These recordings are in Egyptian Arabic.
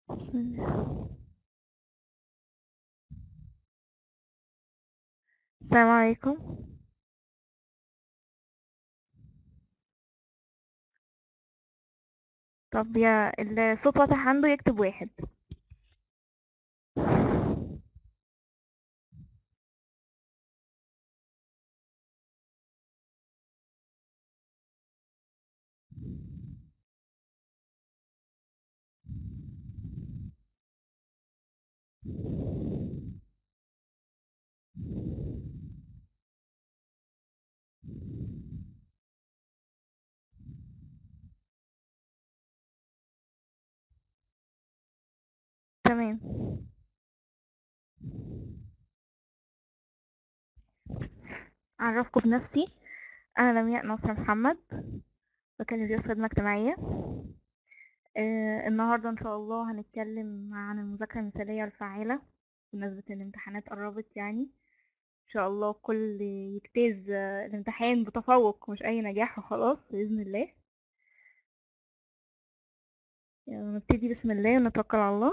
بسم الله السلام عليكم طب يا الصوت واضح عنده يكتب واحد تمام أعرفكم بنفسي أنا لمياء نصر محمد بكالوريوس خدمة اجتماعية آه النهاردة إن شاء الله هنتكلم عن المذاكرة المثالية الفعالة بمناسبة الامتحانات قربت يعني إن شاء الله كل يجتاز آه، الامتحان بتفوق مش أي نجاح وخلاص بإذن الله يلا نبتدي بسم الله ونتوكل على الله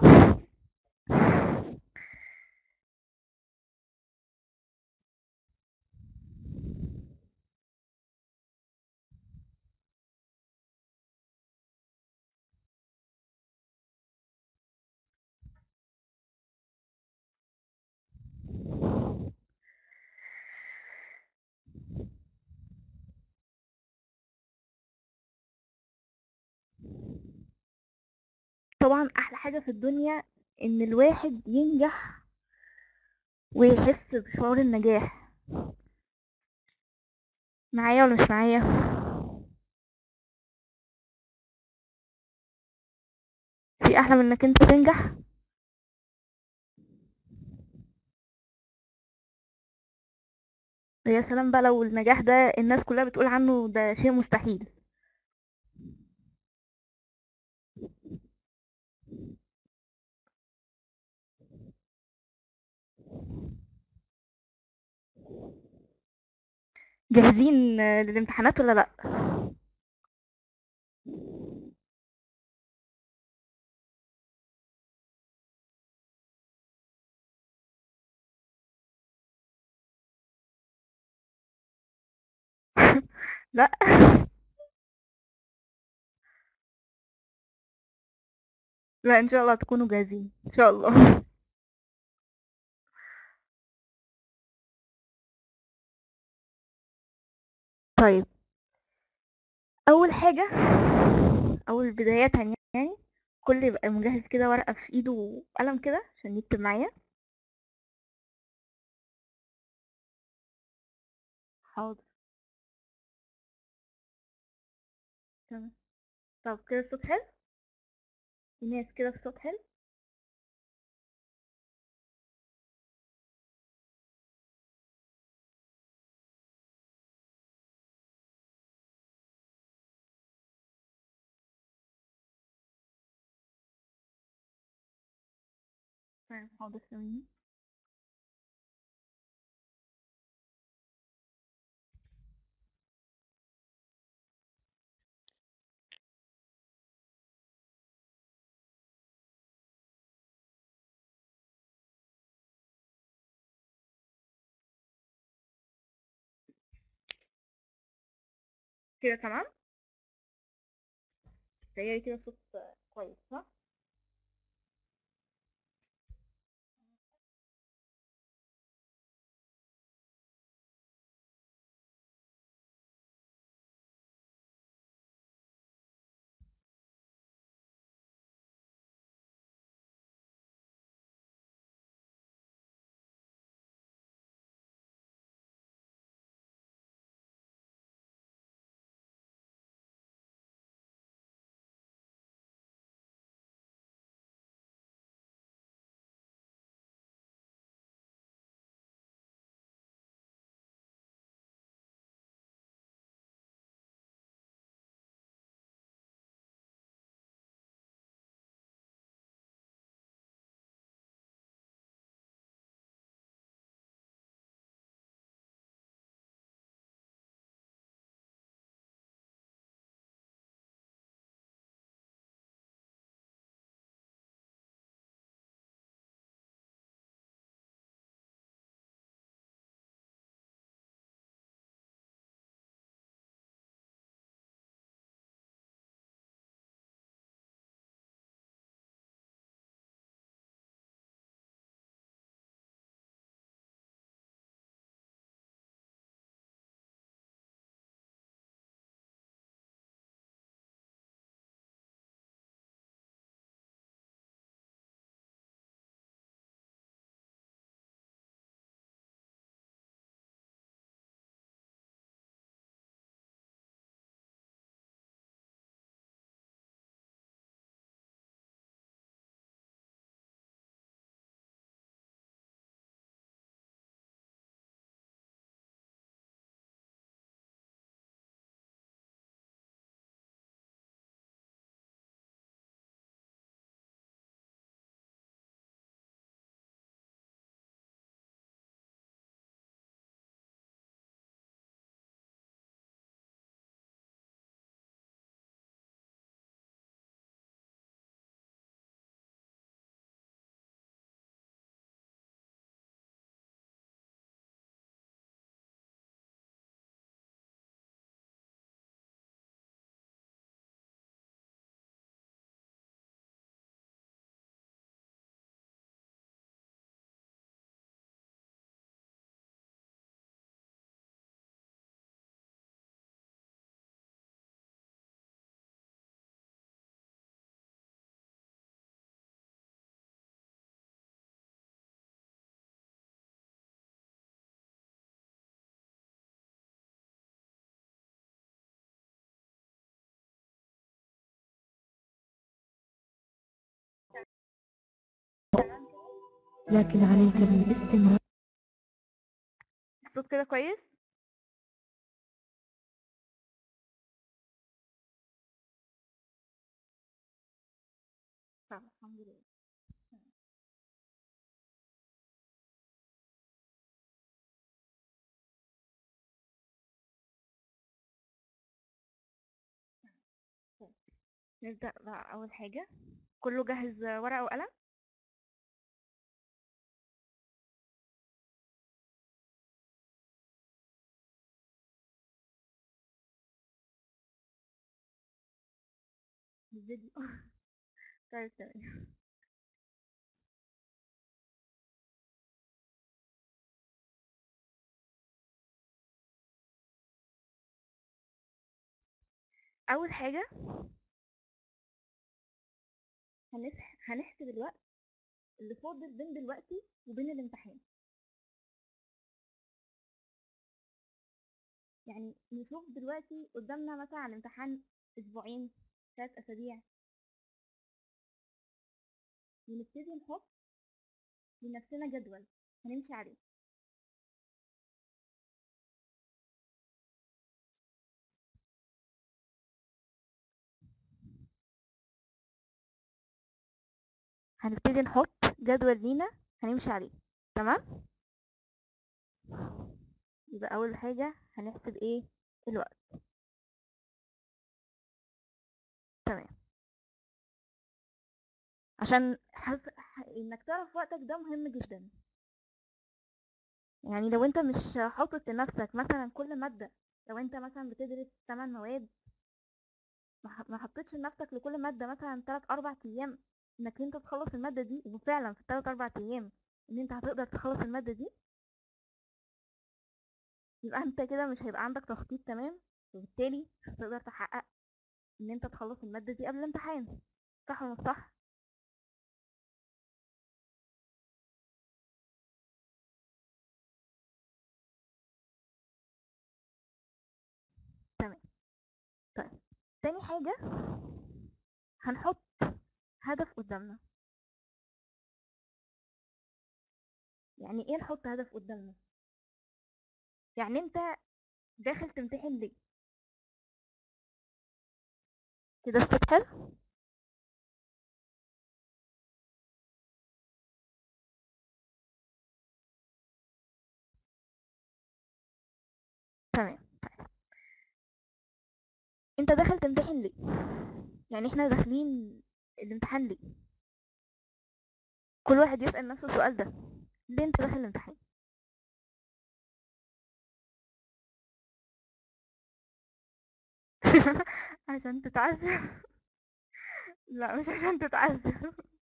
طبعا احلى حاجة في الدنيا ان الواحد ينجح ويحس بشعور النجاح معايا ولا مش معايا في احلى من انك انت تنجح يا سلام بقى لو النجاح ده الناس كلها بتقول عنه ده شيء مستحيل جاهزين آه، للامتحانات ولا لا لا لا ان شاء الله تكونوا جاهزين ان شاء الله طيب اول حاجة اول بداية يعني كل يبقى مجهز كده ورقة في ايده وقلم كده عشان يكتب معايا حاضر تمام طب كده الصوت حلو الناس كده في الصوت حلو تمام حاضر ثواني كده تمام تهيألي كده الصوت كويس صح لكن عليك بالاستمرار الصوت كده كويس طب الحمد لله تمام. طيب. نبدأ بقى أول حاجة كله جهز ورقة وقلم الفيديو طيب تمام أول حاجة هنسح... هنحسب الوقت اللي فاضل بين دلوقتي وبين الامتحان يعني نشوف دلوقتي قدامنا مثلا على الامتحان أسبوعين ثلاث أسابيع ونبتدي نحط لنفسنا جدول هنمشي عليه هنبتدي نحط جدول لينا هنمشي عليه تمام يبقى أول حاجة هنحسب ايه الوقت تمام عشان حس... ح- انك تعرف وقتك ده مهم جدا يعني لو انت مش حاطط لنفسك مثلا كل مادة لو انت مثلا بتدرس 8 مواد ما ح- ما حطيتش لنفسك لكل مادة مثلا 3 4 ايام انك انت تخلص المادة دي وفعلا في 3 4 ايام ان انت هتقدر تخلص المادة دي يبقى انت كده مش هيبقى عندك تخطيط تمام وبالتالي مش هتقدر تحقق ان انت تخلص المادة دي قبل الامتحان صح ولا مش صح تمام طيب تاني حاجة هنحط هدف قدامنا يعني ايه نحط هدف قدامنا يعني انت داخل تمتحن ليه كده الصوت حلو تمام طيب انت داخل تمتحن ليه يعني احنا داخلين الامتحان ليه كل واحد يسأل نفسه السؤال ده ليه انت داخل الامتحان عشان تتعذب لا مش عشان تتعذب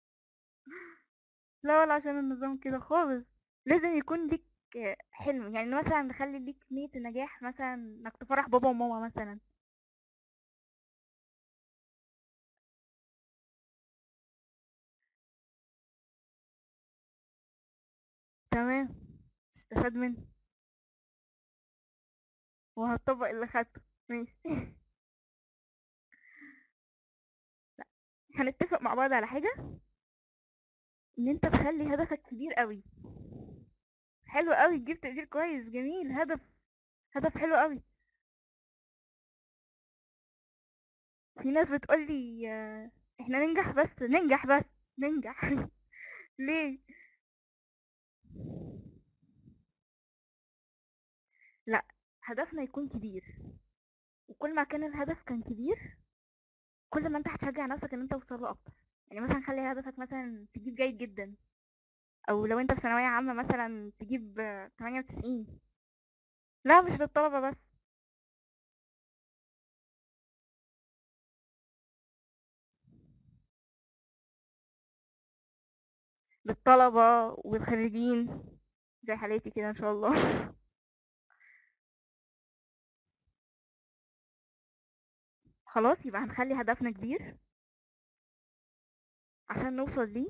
لا ولا عشان النظام كده خالص لازم يكون ليك حلم يعني مثلا نخلي ليك نية النجاح مثلا انك تفرح بابا وماما مثلا تمام استفاد منه وهتطبق اللي خدته ماشي لا هنتفق مع بعض على حاجة ان انت تخلي هدفك كبير قوي حلو قوي تجيب تقدير كويس جميل هدف هدف حلو قوي في ناس بتقولي آه، احنا ننجح بس ننجح بس ننجح ليه لا هدفنا يكون كبير وكل ما كان الهدف كان كبير كل ما انت هتشجع نفسك ان انت توصل له اكتر يعني مثلا خلي هدفك مثلا تجيب جيد جدا او لو انت في ثانويه عامه مثلا تجيب آه، 98 لا مش للطلبه بس للطلبه والخريجين زي حالتي كده ان شاء الله خلاص يبقى هنخلي هدفنا كبير عشان نوصل ليه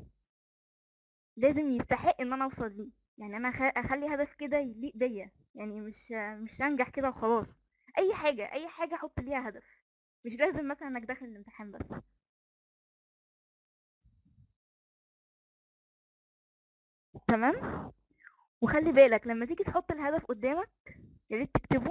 لازم يستحق ان انا اوصل ليه يعني انا أخ- اخلي هدف كده يليق بيا يعني مش مش انجح كده وخلاص اي حاجه اي حاجه احط ليها هدف مش لازم مثلا انك داخل الامتحان بس تمام وخلي بالك لما تيجي تحط الهدف قدامك يا ريت تكتبه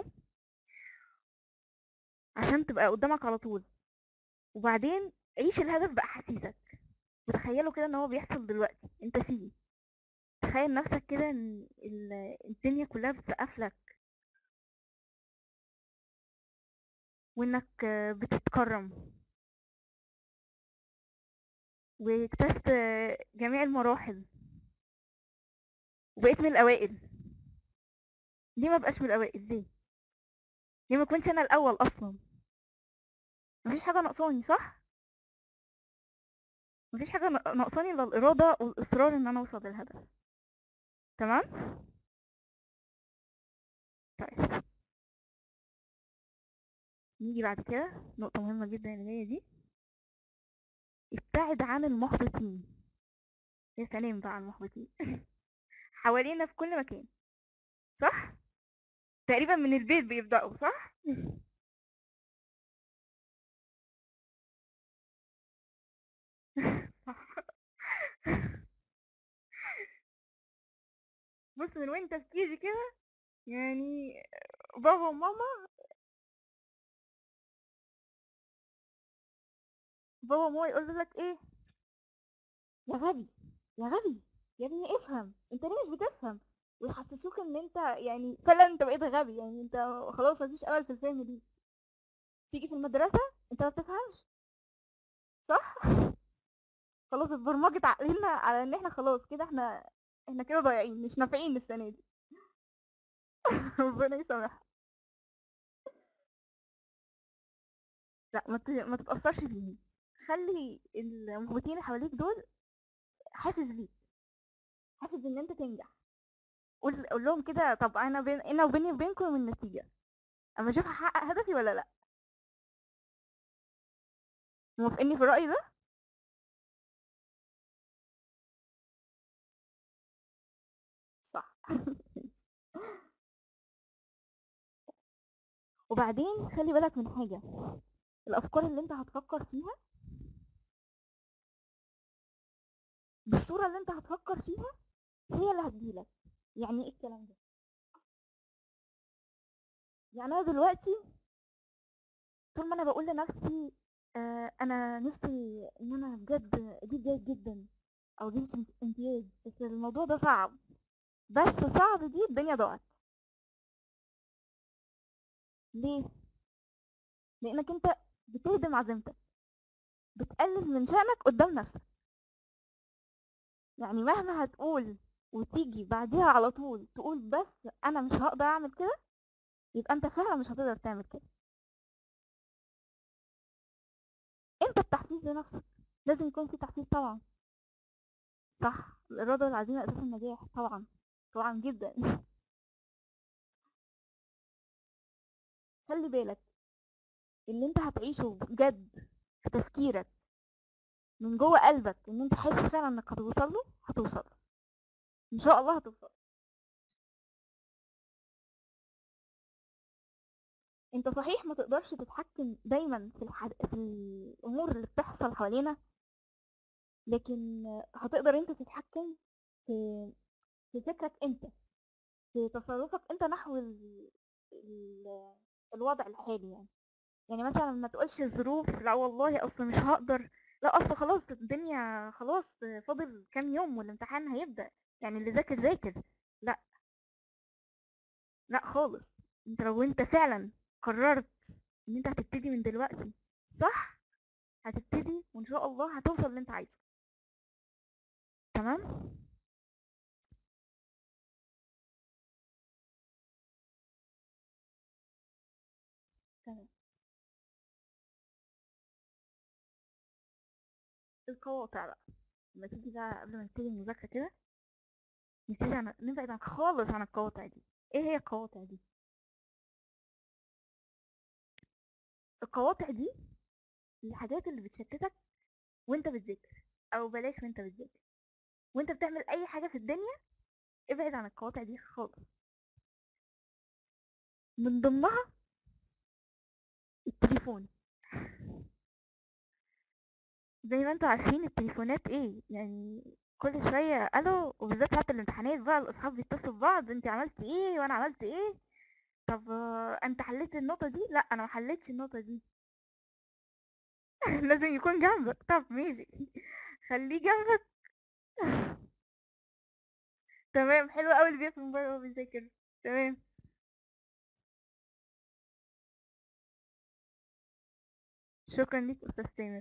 عشان تبقى قدامك على طول وبعدين عيش الهدف بأحاسيسك وتخيله كده ان هو بيحصل دلوقتي انت فيه تخيل نفسك كده ان ال- الدنيا كلها بتسقف لك وانك آه، بتتكرم واجتزت آه، جميع المراحل وبقيت من الاوائل ليه ما بقاش من الاوائل ليه ليه ما كنتش انا الاول اصلا مفيش حاجه ناقصاني صح مفيش حاجه نا- ناقصاني الا الاراده والاصرار ان انا اوصل للهدف تمام طيب نيجي بعد كده نقطه مهمه جدا اللي جايه دي ابتعد عن المحبطين يا سلام بقى على المحبطين حوالينا في كل مكان صح تقريبا من البيت بيبدأوا صح صح بص من وانت في كيجي كده يعني بابا وماما بابا وماما يقول لك ايه يا غبي يا غبي يا ابني افهم انت ليه مش بتفهم ويحسسوك ان انت يعني فعلا انت بقيت غبي يعني انت خلاص مفيش امل في الفهم دي تيجي في المدرسة انت ما بتفهمش صح خلاص اتبرمجت عقلنا على ان احنا خلاص كده احنا احنا كده ضايعين مش نافعين السنة دي ربنا يسامحها لا ما ت- ما تتأثرش بيهم خلي المحبطين اللي حواليك دول حافز ليك حافز ان انت تنجح قول قول لهم كده طب انا بين انا وبيني وبينكم النتيجة اما اشوف هحقق هدفي ولا لا موافقني في الرأي ده صح وبعدين خلي بالك من حاجة الأفكار اللي انت هتفكر فيها بالصورة اللي انت هتفكر فيها هي اللي هتجيلك يعني ايه الكلام ده يعني انا دلوقتي طول ما انا بقول لنفسي آه انا نفسي ان انا بجد اجيب جيد جدا او اجيب امت- امتياز بس الموضوع ده صعب بس صعب دي الدنيا ضاعت ليه لانك انت بتهدم عزيمتك بتقلل من شأنك قدام نفسك يعني مهما هتقول وتيجي بعديها على طول تقول بس انا مش هقدر اعمل كده يبقى انت فعلا مش هتقدر تعمل كده انت التحفيز لنفسك لازم يكون في تحفيز طبعا صح الإرادة والعزيمة أساس النجاح طبعا طبعا جدا خلي بالك اللي انت هتعيشه بجد في تفكيرك من جوه قلبك ان انت حاسس فعلا انك هتوصل له هتوصل له. ان شاء الله هتوصل انت صحيح ما تقدرش تتحكم دايما في, الح... في الامور اللي بتحصل حوالينا لكن هتقدر انت تتحكم في في فكرك انت في تصرفك انت نحو ال... ال... الوضع الحالي يعني يعني مثلا ما تقولش الظروف لا والله اصل مش هقدر لا اصل خلاص الدنيا خلاص فاضل كام يوم والامتحان هيبدأ يعني اللي ذاكر ذاكر لا لا خالص انت لو انت فعلا قررت ان انت هتبتدي من دلوقتي صح هتبتدي وان شاء الله هتوصل اللي انت عايزه تمام تمام القواطع بقى لما تيجي بقى قبل ما نبتدي المذاكرة كده نبتدي عن... نبعد عن خالص عن القواطع دي ايه هي القواطع دي القواطع دي الحاجات اللي بتشتتك وانت بتذاكر او بلاش وانت بتذاكر وانت بتعمل اي حاجة في الدنيا ابعد عن القواطع دي خالص من ضمنها التليفون زي ما انتوا عارفين التليفونات ايه يعني كل شويه الو وبالذات ساعه الامتحانات بقى الاصحاب بيتصلوا ببعض انت عملت ايه وانا عملت ايه طب آه، انت حليت النقطه دي لا انا ما حليتش النقطه دي لازم يكون جنبك طب ماشي خليه جنبك تمام حلو قوي اللي بيقفل الموبايل وهو بيذاكر تمام شكرا ليك استاذ تامر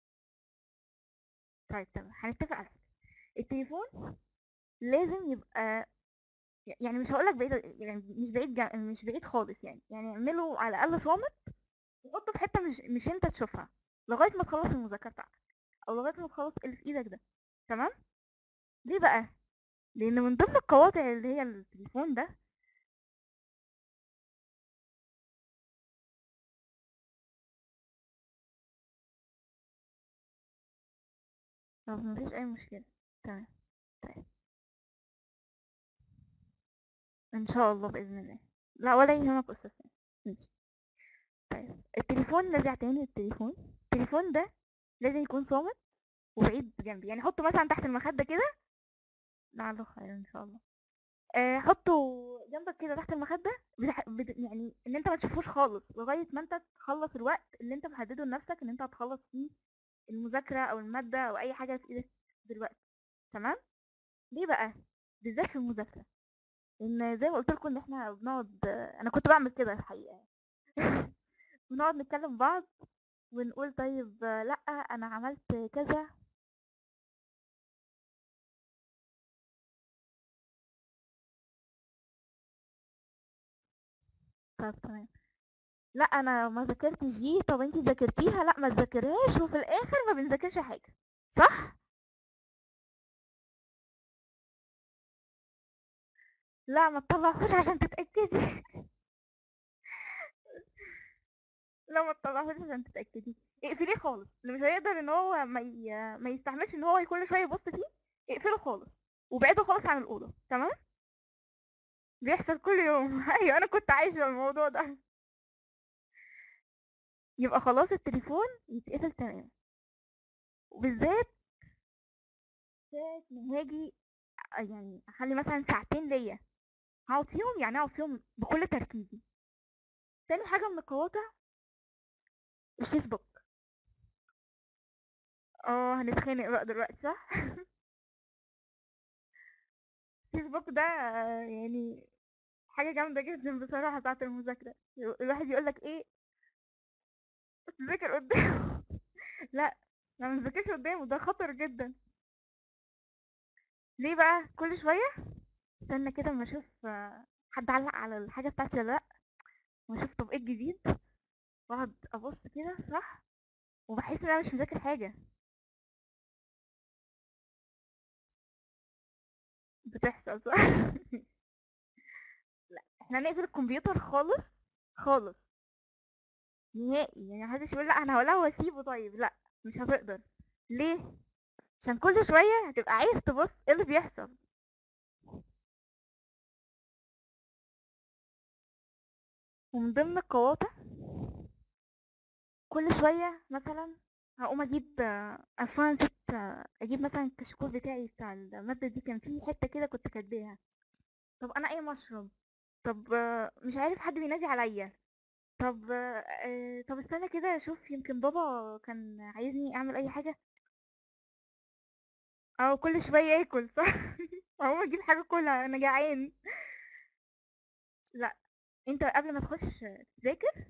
طيب تمام هنتفق على حاجه التليفون لازم يبقى يعني مش هقولك بعيد يعني مش بعيد جا... مش بعيد خالص يعني يعني اعمله على الاقل صامت وحطه في حته مش مش انت تشوفها لغايه ما تخلص المذاكره بتاعتك او لغايه ما تخلص اللي في ايدك ده تمام ليه بقى لان من ضمن القواطع اللي هي التليفون ده طب مفيش اي مشكله تمام طيب ان شاء الله باذن الله لا ولا يهمك استاذ سامي. ماشي طيب التليفون نرجع تاني للتليفون التليفون ده لازم يكون صامت وبعيد جنبي يعني حطه مثلا تحت المخدة كده لعله خير ان شاء الله آه حطه جنبك كده تحت المخدة بتح... بت... يعني ان انت ما تشوفوش خالص لغاية ما انت تخلص الوقت اللي انت محدده لنفسك ان انت هتخلص فيه المذاكرة او المادة او اي حاجة في ايدك دلوقتي تمام ليه بقى بالذات في المذاكرة ان زي ما قلت لكم ان احنا بنقعد انا كنت بعمل كده الحقيقة بنقعد نتكلم بعض ونقول طيب لا انا عملت كذا طب تمام لا انا ما ذاكرتش دي طب انتي ذاكرتيها لا ما تذاكرهاش وفي الاخر ما بنذاكرش حاجه صح لا ما تطلعهوش عشان تتاكدي لا ما تطلعهوش عشان تتاكدي اقفليه خالص اللي مش هيقدر ان هو ما, ي... ما يستحملش ان هو كل شويه يبص فيه اقفله خالص وابعده خالص عن الاوضه تمام بيحصل كل يوم ايوه انا كنت عايشه الموضوع ده يبقى خلاص التليفون يتقفل تماما وبالذات ساعة ما هاجي يعني اخلي مثلا ساعتين ليا هقعد فيهم يعني اقعد فيهم بكل تركيزي تاني حاجة من القواطع الفيسبوك اه هنتخانق بقى دلوقتي صح الفيسبوك ده آه، يعني حاجة جامدة جدا بصراحة ساعة المذاكرة الواحد يقولك ايه تذاكر قدامه لا ما بنذاكرش قدامه ده خطر جدا ليه بقى كل شوية استنى كده اما اشوف آه، حد علق على الحاجة بتاعتي ولا لا واشوف طب ايه الجديد واقعد ابص كده صح وبحس ان انا مش مذاكر حاجة بتحصل صح لا احنا نقفل الكمبيوتر خالص خالص نهائي يعني محدش يقول لا انا هقولها واسيبه طيب لا مش هتقدر ليه عشان كل شوية هتبقى عايز تبص ايه اللي بيحصل ومن ضمن القواطع كل شوية مثلا هقوم اجيب آه، اصلا نسيت آه، اجيب مثلا الكشكول بتاعي بتاع المادة دي كان فيه حتة كده كنت كاتباها طب انا ايه مشروب طب آه، مش عارف حد بينادي عليا طب آه، آه، طب استنى كده اشوف يمكن بابا كان عايزني اعمل اي حاجة او كل شوية ياكل صح اقوم اجيب حاجة كلها انا جعان لا انت قبل ما تخش تذاكر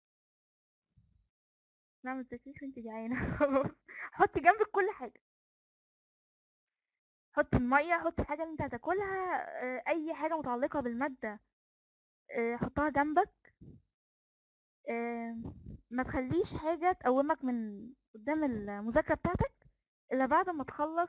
لا ما تذاكريش وانت جعانة خلاص حطي جنبك كل حاجة حطي المية حطي الحاجة اللي انت هتاكلها آه، اي حاجة متعلقة بالمادة آه، حطها جنبك آه، ما تخليش حاجة تقومك من قدام المذاكرة بتاعتك الا بعد ما تخلص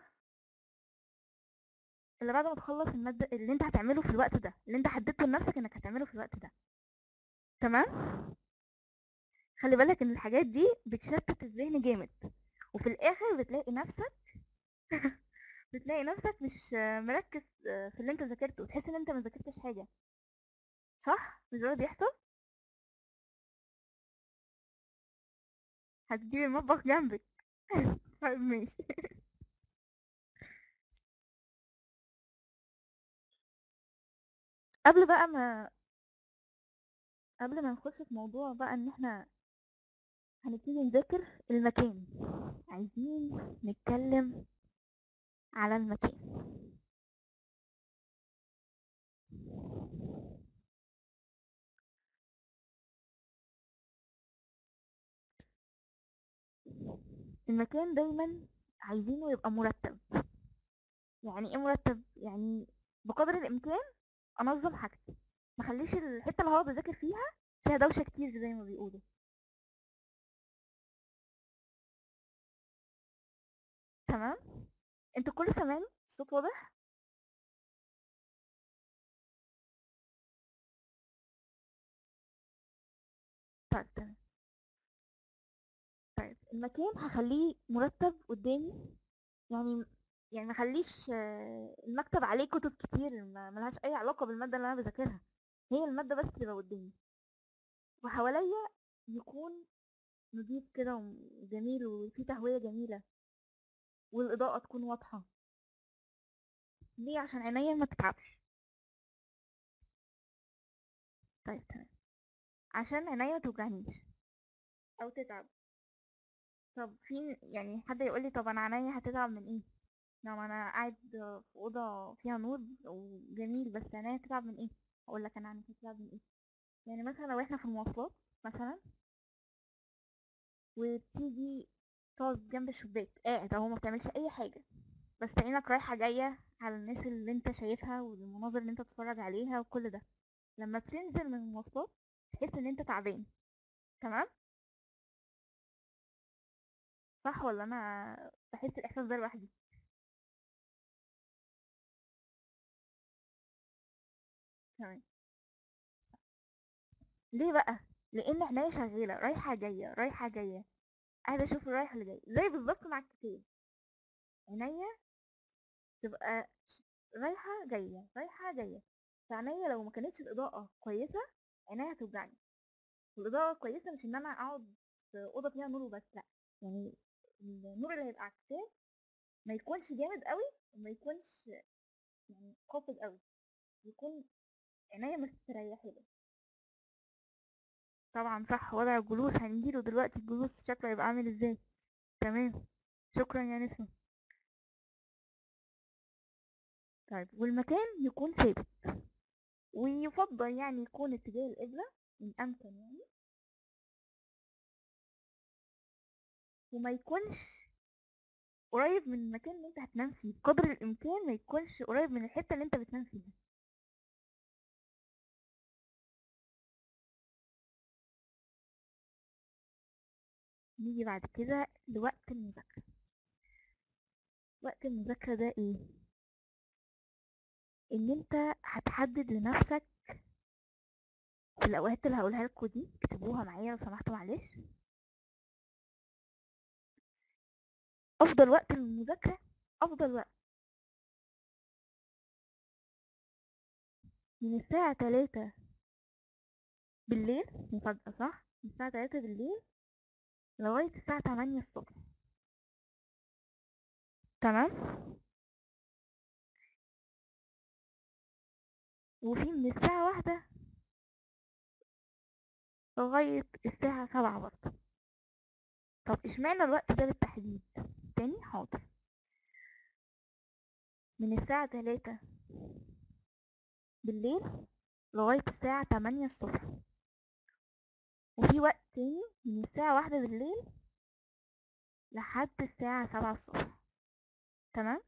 الا بعد ما تخلص المادة اللي انت هتعمله في الوقت ده اللي انت حددته لنفسك انك هتعمله في الوقت ده تمام خلي بالك ان الحاجات دي بتشتت الذهن جامد وفي الاخر بتلاقي نفسك بتلاقي نفسك مش مركز في اللي انت ذاكرته وتحس ان انت ما ذاكرتش حاجه صح مش ده اللي بيحصل هتجيبي المطبخ جنبك طيب ماشي قبل بقى ما قبل ما نخش في موضوع بقى ان احنا هنبتدي نذاكر المكان عايزين نتكلم على المكان المكان دايما عايزينه يبقى مرتب يعني ايه مرتب يعني بقدر الامكان انظم حاجتي ما اخليش الحته اللي هو بذاكر فيها فيها دوشه كتير زي ما بيقولوا تمام انتوا كل سامعني الصوت واضح طيب تمام طيب المكان هخليه مرتب قدامي يعني يعني ما اخليش آه، المكتب عليه كتب كتير ما ملهاش اي علاقه بالماده اللي انا بذاكرها هي الماده بس تبقى قدامي وحواليا يكون نضيف كده وجميل وفيه تهويه جميله والاضاءه تكون واضحه ليه عشان عينيا ما تتعبش طيب تمام عشان عينيا ما توجعنيش او تتعب طب في يعني حد يقول لي طب انا عينيا هتتعب من ايه نعم انا قاعد في اوضه فيها نور وجميل بس عينيا هتتعب من ايه اقول لك انا عينيا هتتعب من ايه يعني مثلا لو احنا في المواصلات مثلا وبتيجي تقعد جنب الشباك قاعد اهو ما بتعملش اي حاجه بس عينك رايحه جايه على الناس اللي انت شايفها والمناظر اللي انت بتتفرج عليها وكل ده لما بتنزل من المواصلات تحس ان انت تعبان تمام صح ولا انا بحس الاحساس ده لوحدي تمام ليه بقى لان عينيا شغاله رايحه جايه رايحه جايه قاعده اشوف الرايح اللي جاي زي بالظبط مع الكتاب عينيا تبقى ش- رايحه جايه رايحه جايه فعينيا لو ما كانتش الاضاءه كويسه عينيا هتوجعني والاضاءه كويسه مش ان انا اقعد في اوضه فيها نور وبس لا يعني النور اللي هيبقى على الكتاب ما يكونش جامد قوي وما يكونش يعني قاصد قوي يكون عينيا مستريحه له طبعا صح وضع الجلوس هنجيله دلوقتي الجلوس شكله هيبقى عامل ازاي تمام شكرا يا نسمة طيب والمكان يكون ثابت ويفضل يعني يكون اتجاه القبلة إن أمكن يعني وما يكونش قريب من المكان اللي انت هتنام فيه بقدر الإمكان ما يكونش قريب من الحتة اللي انت بتنام فيها نيجي بعد كده لوقت المذاكرة وقت المذاكرة ده ايه ان انت هتحدد لنفسك في الاوقات اللي هقولها لكم دي اكتبوها معايا لو سمحتوا معلش افضل وقت للمذاكرة افضل وقت من الساعة تلاتة بالليل مفاجأة صح من الساعة تلاتة بالليل لغاية الساعة تمانية الصبح تمام وفي من الساعة واحدة لغاية الساعة سبعة برضه طب اشمعنى الوقت ده بالتحديد تاني حاضر من الساعة تلاتة بالليل لغاية الساعة تمانية الصبح وفي وقت تاني من الساعة واحدة بالليل لحد الساعة سبعة الصبح تمام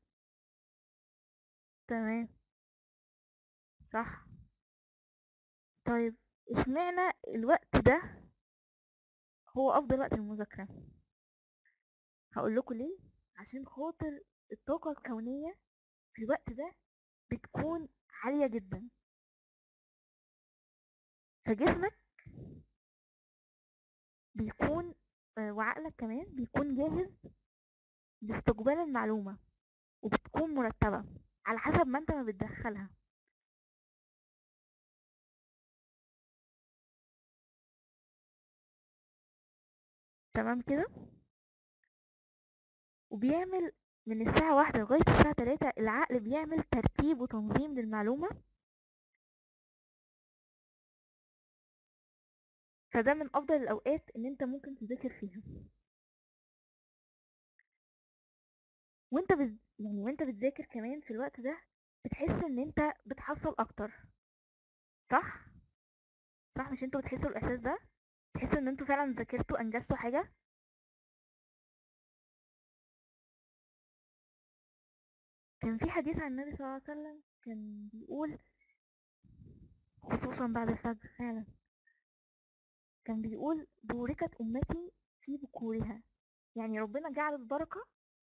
تمام صح طيب اشمعنى الوقت ده هو افضل وقت للمذاكرة هقول لكم ليه عشان خاطر الطاقة الكونية في الوقت ده بتكون عالية جدا فجسمك بيكون آه، وعقلك كمان بيكون جاهز لاستقبال المعلومة وبتكون مرتبة على حسب ما انت ما بتدخلها تمام كده وبيعمل من الساعة واحدة لغاية الساعة تلاتة العقل بيعمل ترتيب وتنظيم للمعلومة فده من افضل الاوقات ان انت ممكن تذاكر فيها وانت بز... يعني وانت بتذاكر كمان في الوقت ده بتحس ان انت بتحصل اكتر صح صح مش انتوا بتحسوا الاحساس ده تحسوا ان انتوا فعلا ذاكرتوا انجزتوا حاجه كان في حديث عن النبي صلى الله عليه وسلم كان بيقول خصوصا بعد الفجر فعلا كان بيقول بوركت أمتي في بكورها يعني ربنا جعل البركة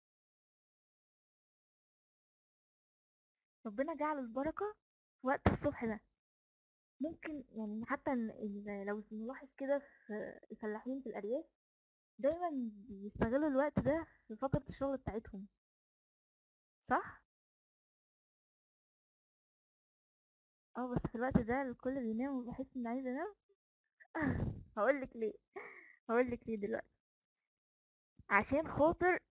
ربنا جعل البركة في وقت الصبح ده ممكن يعني حتى إن- ال- لو نلاحظ كده في الفلاحين في الأرياف دايما بيستغلوا الوقت ده في فترة الشغل بتاعتهم صح؟ اه بس في الوقت ده الكل بينام وبحس اني عايزة انام هقولك ليه هقولك ليه دلوقتي عشان خاطر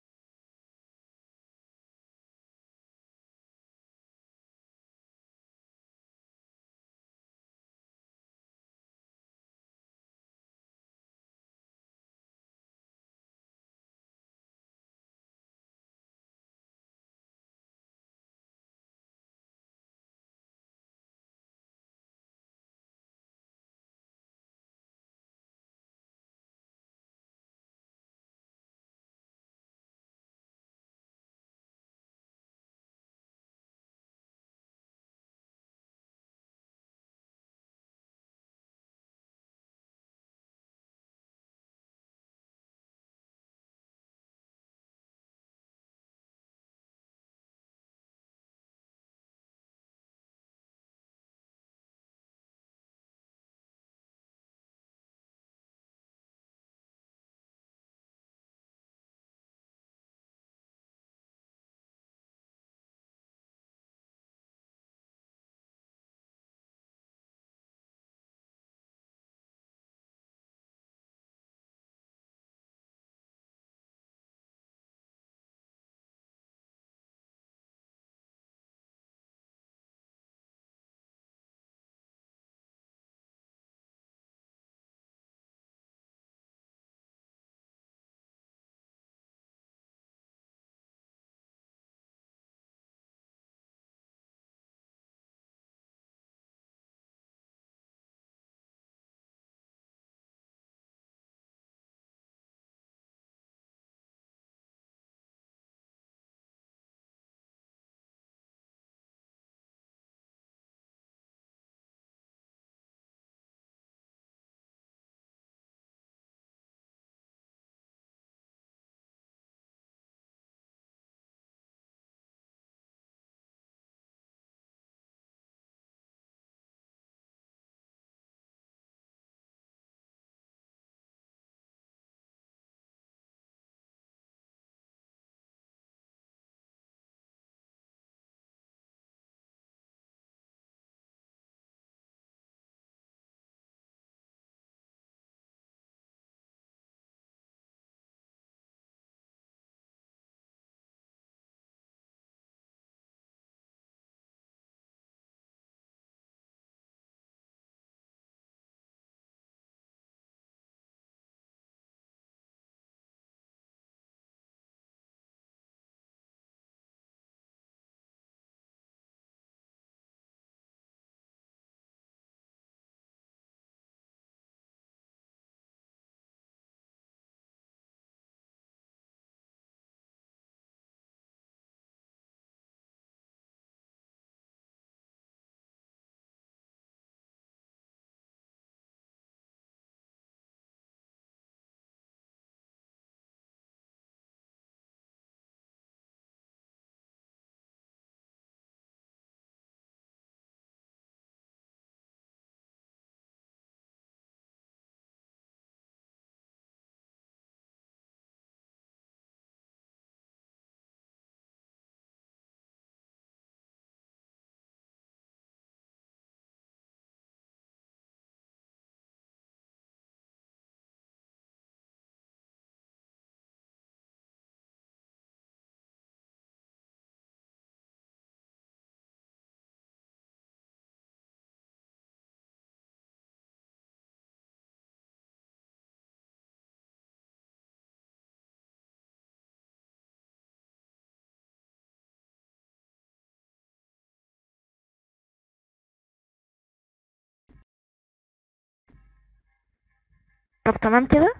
طب تمام كده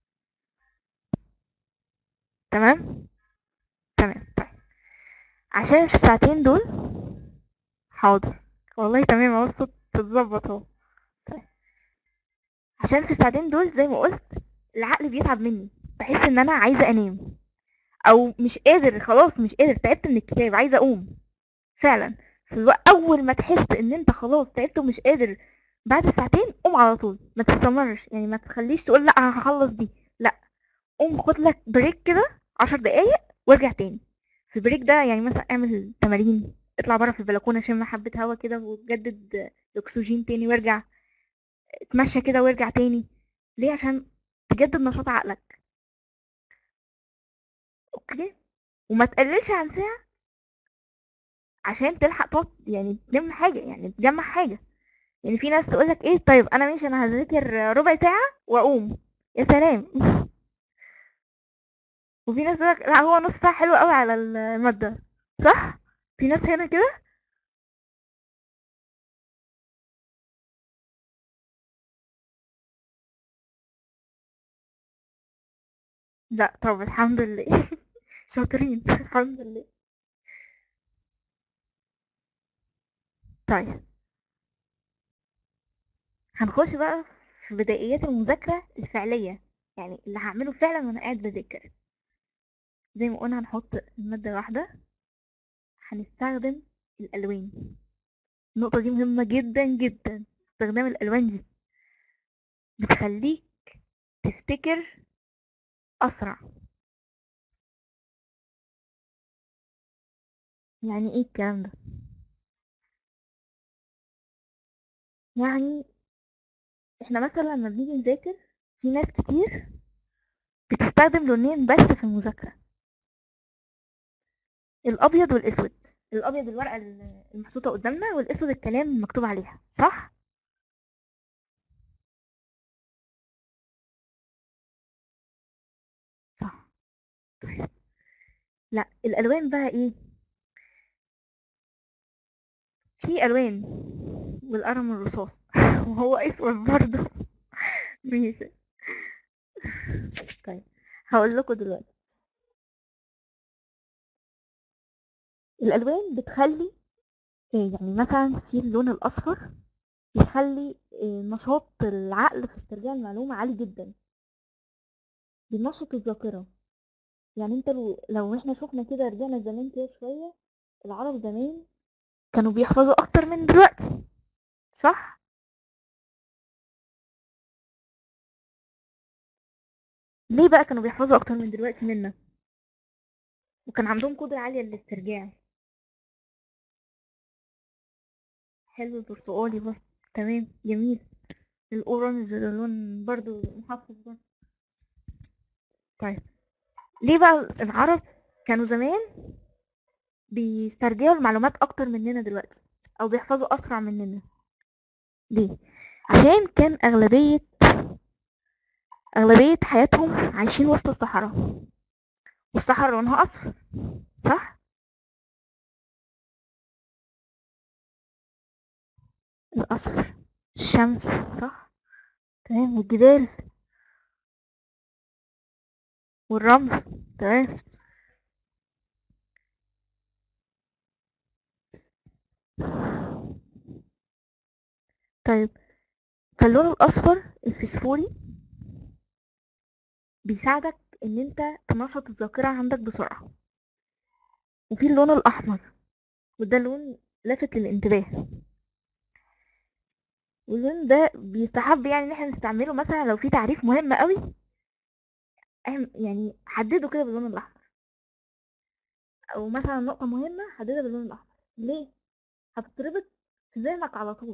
تمام تمام طيب عشان في الساعتين دول حاضر والله تمام اهو الصوت اتظبط اهو طيب عشان في الساعتين دول زي ما قلت العقل بيتعب مني بحس ان انا عايزه انام او مش قادر خلاص مش قادر تعبت من الكتاب عايزه اقوم فعلا في الوقت اول ما تحس ان انت خلاص تعبت ومش قادر بعد ساعتين قوم على طول ما تستمرش يعني ما تخليش تقول لا أنا هخلص دي لا قوم خد لك بريك كده عشر دقايق وارجع تاني في البريك ده يعني مثلا اعمل تمارين اطلع بره في البلكونه شم حبه هوا كده وجدد الاكسجين تاني وارجع اتمشى كده وارجع تاني ليه عشان تجدد نشاط عقلك اوكي وما تقللش عن ساعه عشان تلحق تقعد يعني تلم حاجه يعني تجمع حاجه يعني في ناس تقولك ايه طيب انا ماشي انا هذاكر ربع ساعه واقوم يا سلام وفي ناس تقولك لا هو نص ساعه حلو قوي على الماده صح في ناس هنا كده لا طب الحمد لله شاطرين الحمد لله طيب هنخش بقى في بدايات المذاكرة الفعلية يعني اللي هعمله فعلا وانا قاعد بذاكر زي ما قلنا هنحط المادة واحدة هنستخدم الألوان النقطة دي مهمة جدا جدا استخدام الألوان دي بتخليك تفتكر أسرع يعني ايه الكلام ده يعني احنا مثلا لما بنيجي نذاكر في ناس كتير بتستخدم لونين بس في المذاكرة الأبيض والأسود الأبيض الورقة المحطوطة قدامنا والأسود الكلام المكتوب عليها صح؟ صح طيب لا الألوان بقى ايه في ألوان والقلم الرصاص وهو اسود برضه ماشي طيب هقول لكم دلوقتي الالوان بتخلي إيه يعني مثلا في اللون الاصفر بيخلي إيه نشاط العقل في استرجاع المعلومه عالي جدا بينشط الذاكره يعني انت لو, لو احنا شفنا كده رجعنا زمان كده شويه العرب زمان كانوا بيحفظوا اكتر من دلوقتي صح ليه بقى كانوا بيحفظوا اكتر من دلوقتي منا وكان عندهم قدرة عالية للاسترجاع حلو البرتقالي برضه تمام جميل الاورنج ده لون برضه محفظ برضه طيب ليه بقى العرب كانوا زمان بيسترجعوا المعلومات اكتر مننا دلوقتي او بيحفظوا اسرع مننا ليه عشان كان اغلبية اغلبية حياتهم عايشين وسط الصحراء والصحراء لونها اصفر صح الاصفر الشمس صح تمام والجبال والرمل تمام طيب فاللون الاصفر الفسفوري بيساعدك ان انت تنشط الذاكرة عندك بسرعة وفي اللون الاحمر وده لون لافت للانتباه واللون ده بيستحب يعني ان احنا نستعمله مثلا لو في تعريف مهم قوي أهم يعني حدده كده باللون الاحمر او مثلا نقطة مهمة حددها باللون الاحمر ليه هتتربط في ذهنك على طول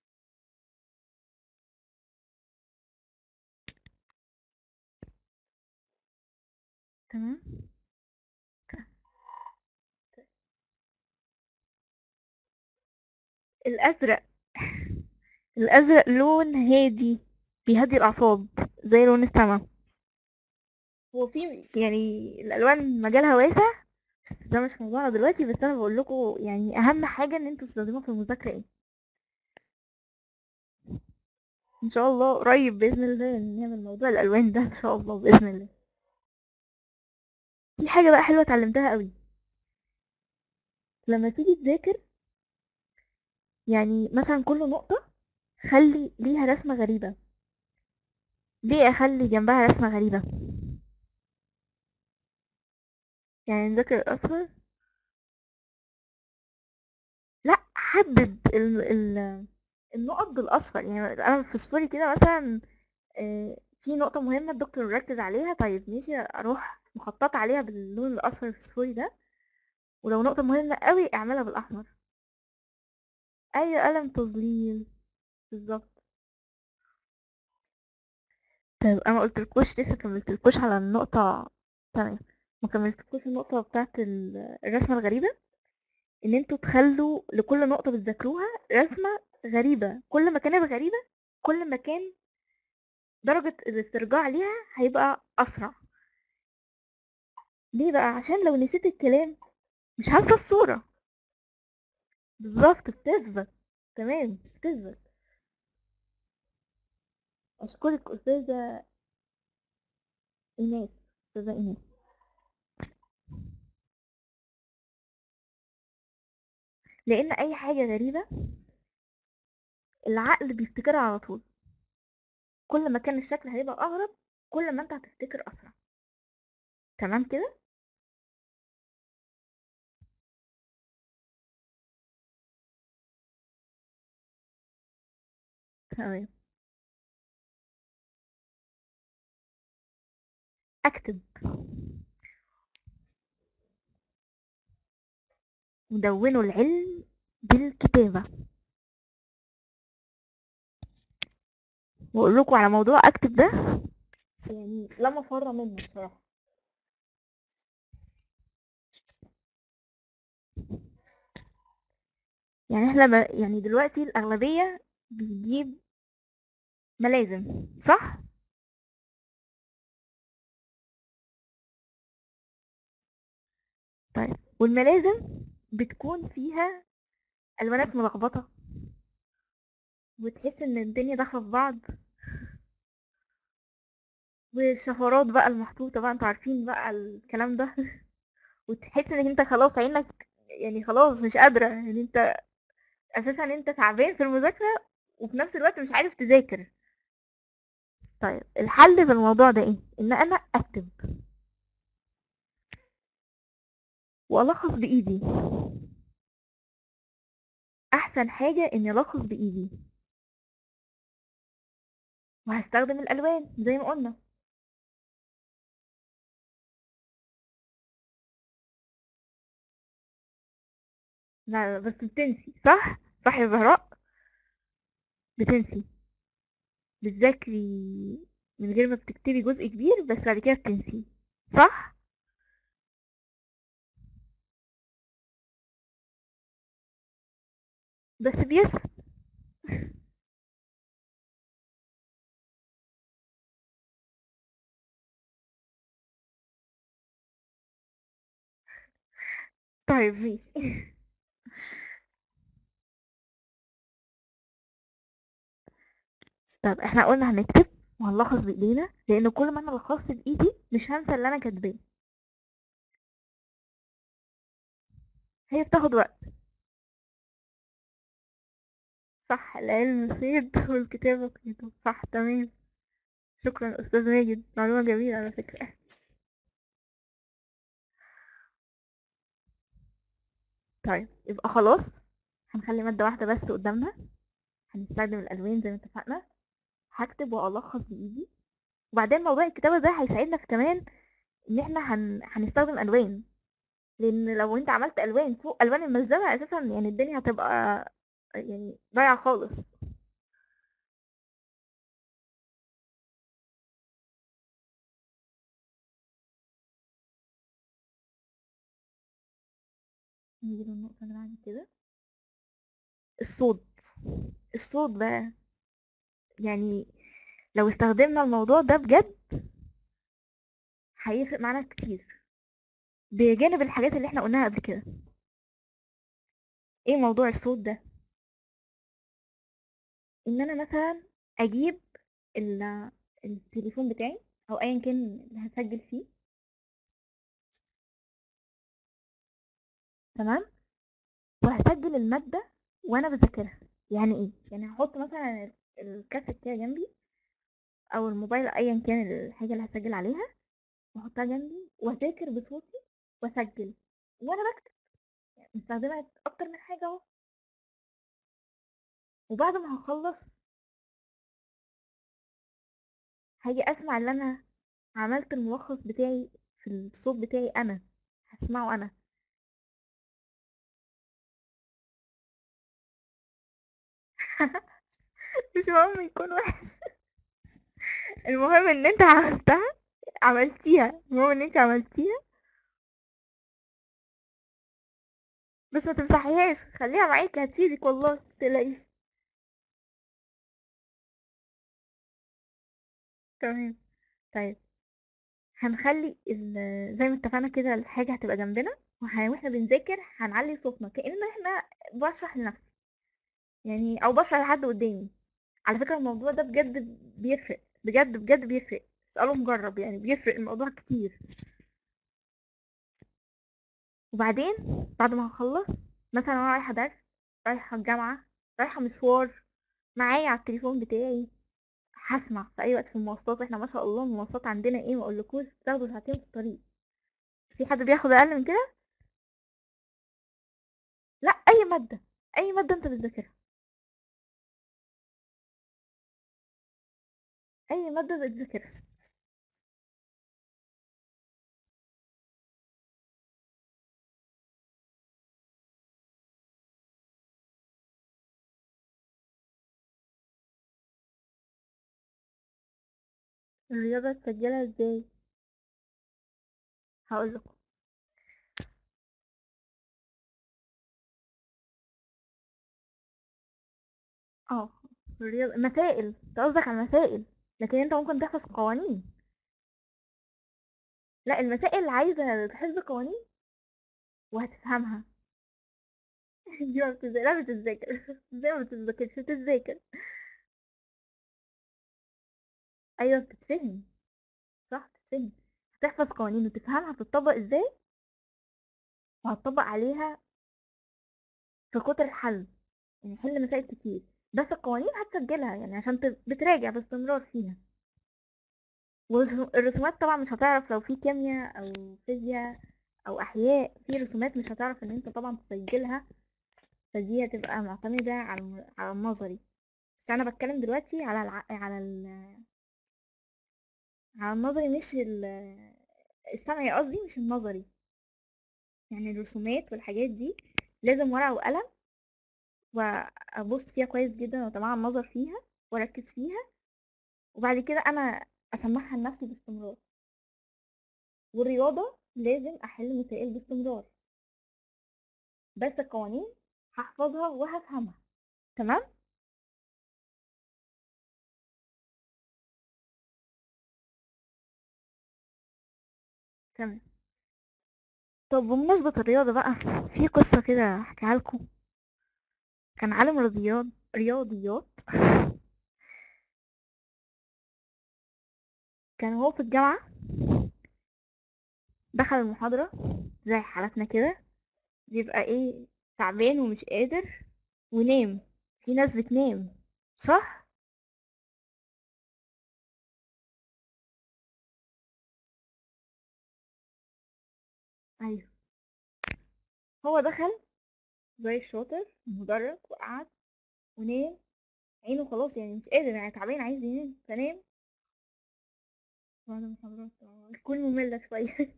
تمام الازرق الازرق لون هادي بيهدي الاعصاب زي لون السما هو في يعني الالوان مجالها واسع بس ده مش موضوعنا دلوقتي بس انا بقول لكم يعني اهم حاجه ان انتوا تستخدموها في المذاكره ايه ان شاء الله قريب باذن الله نعمل موضوع الالوان ده ان شاء الله باذن الله في حاجه بقى حلوه اتعلمتها قوي لما تيجي تذاكر يعني مثلا كل نقطه خلي ليها رسمه غريبه ليه اخلي جنبها رسمه غريبه يعني نذاكر الاصفر لا حدد ال ال النقط بالاصفر يعني انا في صفوري كده مثلا آه، في نقطة مهمة الدكتور ركز عليها طيب ماشي اروح مخطط عليها باللون الاصفر الفسفوري ده ولو نقطة مهمة قوي اعملها بالاحمر اي قلم تظليل بالظبط طيب انا قلتلكوش لسه كملتلكوش على النقطة تمام ما كملتلكوش النقطة بتاعت ال- الرسمة الغريبة ان انتوا تخلوا لكل نقطة بتذاكروها رسمة غريبة كل ما كانت غريبة كل ما كان درجة الاسترجاع ليها هيبقى أسرع ليه بقى عشان لو نسيت الكلام مش هنسى الصورة بالظبط بتثبت تمام بتثبت أشكرك أستاذة إيناس أستاذة إيناس لأن أي حاجة غريبة العقل بيفتكرها على طول كل ما كان الشكل هيبقى أغرب كل ما أنت هتفتكر أسرع تمام كده تمام أكتب ودونوا العلم بالكتابة وأقول لكم على موضوع أكتب ده يعني لا مفر منه بصراحة يعني احنا ب... يعني دلوقتي الأغلبية بيجيب ملازم صح؟ طيب والملازم بتكون فيها ألوانات ملخبطة وتحس ان الدنيا داخلة في بعض والشفرات بقى المحطوطة بقى انتوا عارفين بقى الكلام ده وتحس انك انت خلاص عينك يعني خلاص مش قادرة يعني انت اساسا انت تعبان في المذاكرة وفي نفس الوقت مش عارف تذاكر طيب الحل في الموضوع ده ايه ان انا اكتب والخص بايدي احسن حاجة اني الخص بايدي وهستخدم الالوان زي ما قلنا لا بس بتنسي صح صح يا زهراء بتنسي بتذاكري من غير ما بتكتبي جزء كبير بس بعد كده بتنسي صح بس بيثبت طيب ماشي طب احنا قلنا هنكتب وهنلخص بايدينا لان كل ما انا لخصت بايدي مش هنسى اللي انا كاتباه هي بتاخد وقت صح العلم صيد والكتابة قيد صح تمام شكرا استاذ ماجد معلومة جميلة على فكرة طيب يبقى خلاص هنخلي مادة واحدة بس قدامنا هنستخدم الالوان زي ما اتفقنا هكتب والخص بايدي وبعدين موضوع الكتابة ده هيساعدنا في كمان ان احنا هن... هنستخدم الوان لان لو انت عملت الوان فوق الوان الملزمة اساسا يعني الدنيا هتبقى يعني ضايعة خالص نيجي للنقطة اللي بعد كده الصوت الصوت بقى يعني لو استخدمنا الموضوع ده بجد هيفرق معانا كتير بجانب الحاجات اللي احنا قلناها قبل كده ايه موضوع الصوت ده ان انا مثلا اجيب ال- التليفون بتاعي او ايا كان اللي هسجل فيه تمام وهسجل المادة وانا بذاكرها يعني ايه يعني هحط مثلا ال- الكاسيت كده جنبي او الموبايل ايا كان الحاجة اللي هسجل عليها واحطها جنبي واذاكر بصوتي واسجل وانا بكتب يعني مستخدمة اكتر من حاجة اهو وبعد ما هخلص هاجي اسمع اللي انا عملت الملخص بتاعي في الصوت بتاعي انا هسمعه انا مش مهم يكون وحش المهم ان انت عملتها عملتيها المهم ان انت عملتيها بس ما تمسحيهاش خليها معاكي هتفيدك والله متقلقيش تمام طيب هنخلي ال- زي ما اتفقنا كده الحاجة هتبقى جنبنا وه- واحنا بنذاكر هنعلي صوتنا كأن احنا بشرح لنفسي يعني او بشرح لحد قدامي على فكرة الموضوع ده بجد بيفرق بجد بجد بيفرق اسأله مجرب يعني بيفرق الموضوع كتير وبعدين بعد ما هخلص مثلا انا رايحة درس رايحة الجامعة رايحة مشوار معايا على التليفون بتاعي هسمع في اي وقت في المواصلات احنا ما شاء الله المواصلات عندنا ايه ما اقولكوش بتاخدوا ساعتين في الطريق في حد بياخد اقل من كده لا اي مادة اي مادة انت بتذاكرها اي مادة بتذاكرها الرياضة تسجلها ازاي هقول لكم اه الرياضة مسائل انت قصدك على المسائل لكن انت ممكن تحفظ قوانين لا المسائل عايزة حفظ قوانين وهتفهمها دي ما بتذاكر لا بتذاكر ازاي ما بتذاكرش بتذاكر ايوه بتتفهم صح بتتفهم هتحفظ قوانين وتفهمها بتطبق ازاي وهتطبق عليها في كتر الحل يعني حل مسائل كتير بس القوانين هتسجلها يعني عشان ت- بتراجع باستمرار فيها والرسومات طبعا مش هتعرف لو في كيمياء او فيزياء او احياء في رسومات مش هتعرف ان انت طبعا تسجلها فدي هتبقى معتمدة على الم- على النظري بس انا بتكلم دلوقتي على الع... على ال... على النظري مش ال... السمعي قصدي مش النظري يعني الرسومات والحاجات دي لازم ورقة وقلم وابص فيها كويس جدا واتابع النظر فيها واركز فيها وبعد كده انا اسمعها لنفسي باستمرار والرياضة لازم احل مسائل باستمرار بس القوانين هحفظها وهفهمها تمام تمام طب بمناسبة الرياضة بقى في قصة كده احكيها لكم كان عالم رياضيات رياضيات كان هو في الجامعة دخل المحاضرة زي حالتنا كده بيبقى ايه تعبان ومش قادر ونام في ناس بتنام صح ايوه هو دخل زي الشاطر المدرج وقعد ونام عينه خلاص يعني مش قادر يعني تعبان عايز ينام فنام بعد المحاضرات آه، تكون مملة شوية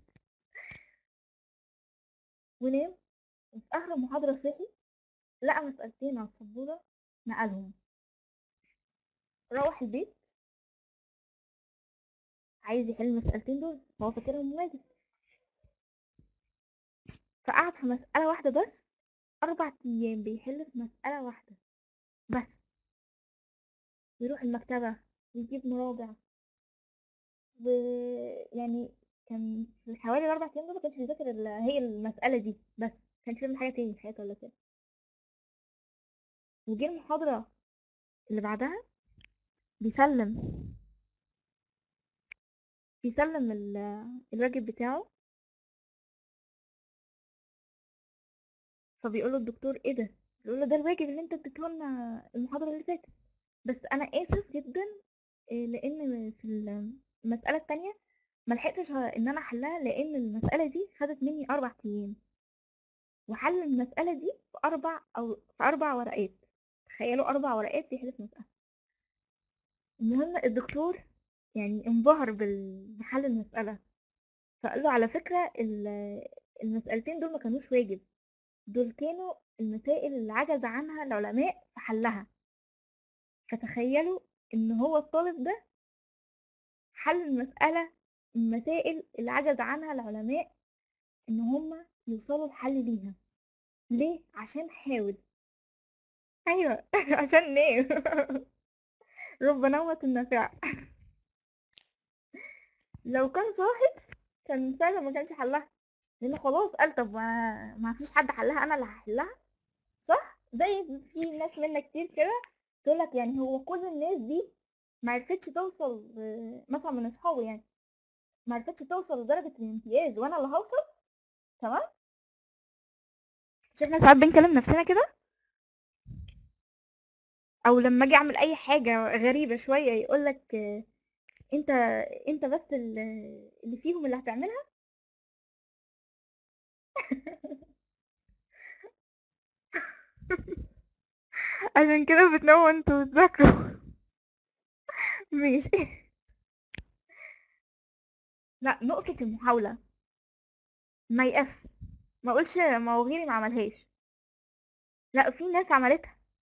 ونام وفي آخر المحاضرة صحي لقى مسألتين على السبورة نقلهم روح البيت عايز يحل المسألتين دول هو فاكرهم واجب فقعد في مسألة واحدة بس أربع أيام بيحل في مسألة واحدة بس ويروح المكتبة ويجيب مراجع ويعني كان في حوالي الأربع أيام دول ما كانش بيذاكر إلا هي المسألة دي بس كانش بيعمل حاجة تاني في حياته ولا كده وجه المحاضرة اللي بعدها بيسلم بيسلم ال- الواجب بتاعه فبيقول له الدكتور ايه ده بيقول له ده الواجب اللي انت اديته لنا المحاضره اللي فاتت بس انا اسف جدا إيه، لان في ال- المساله التانية ما لحقتش ان انا احلها لان المساله دي خدت مني اربع ايام وحل المساله دي في اربع او في اربع ورقات تخيلوا اربع ورقات يحل في مساله المهم الدكتور يعني انبهر بال- بحل المساله فقال له على فكره ال- المسألتين دول ما كانوش واجب دول كانوا المسائل اللي عجز عنها العلماء في حلها فتخيلوا ان هو الطالب ده حل المسألة المسائل اللي عجز عنها العلماء ان هم يوصلوا الحل ليها ليه عشان حاول ايوه عشان نام رب نومة النافعة لو كان صاحي كان فعلا ما كانش حلها لانه خلاص قال طب ما ما فيش حد حلها انا اللي هحلها صح زي في ناس منا كتير كده تقول لك يعني هو كل الناس دي ما عرفتش توصل آه، مثلا من اصحابي يعني ما عرفتش توصل لدرجة الامتياز وانا اللي هوصل تمام مش احنا ساعات بنكلم نفسنا كده او لما اجي اعمل اي حاجة غريبة شوية يقولك آه، انت انت بس ال- اللي فيهم اللي هتعملها عشان كده بتناموا وانتوا بتذاكروا ماشي لا نقطة المحاولة ما يأس ما اقولش ما هو غيري ما عملهاش لا في ناس عملتها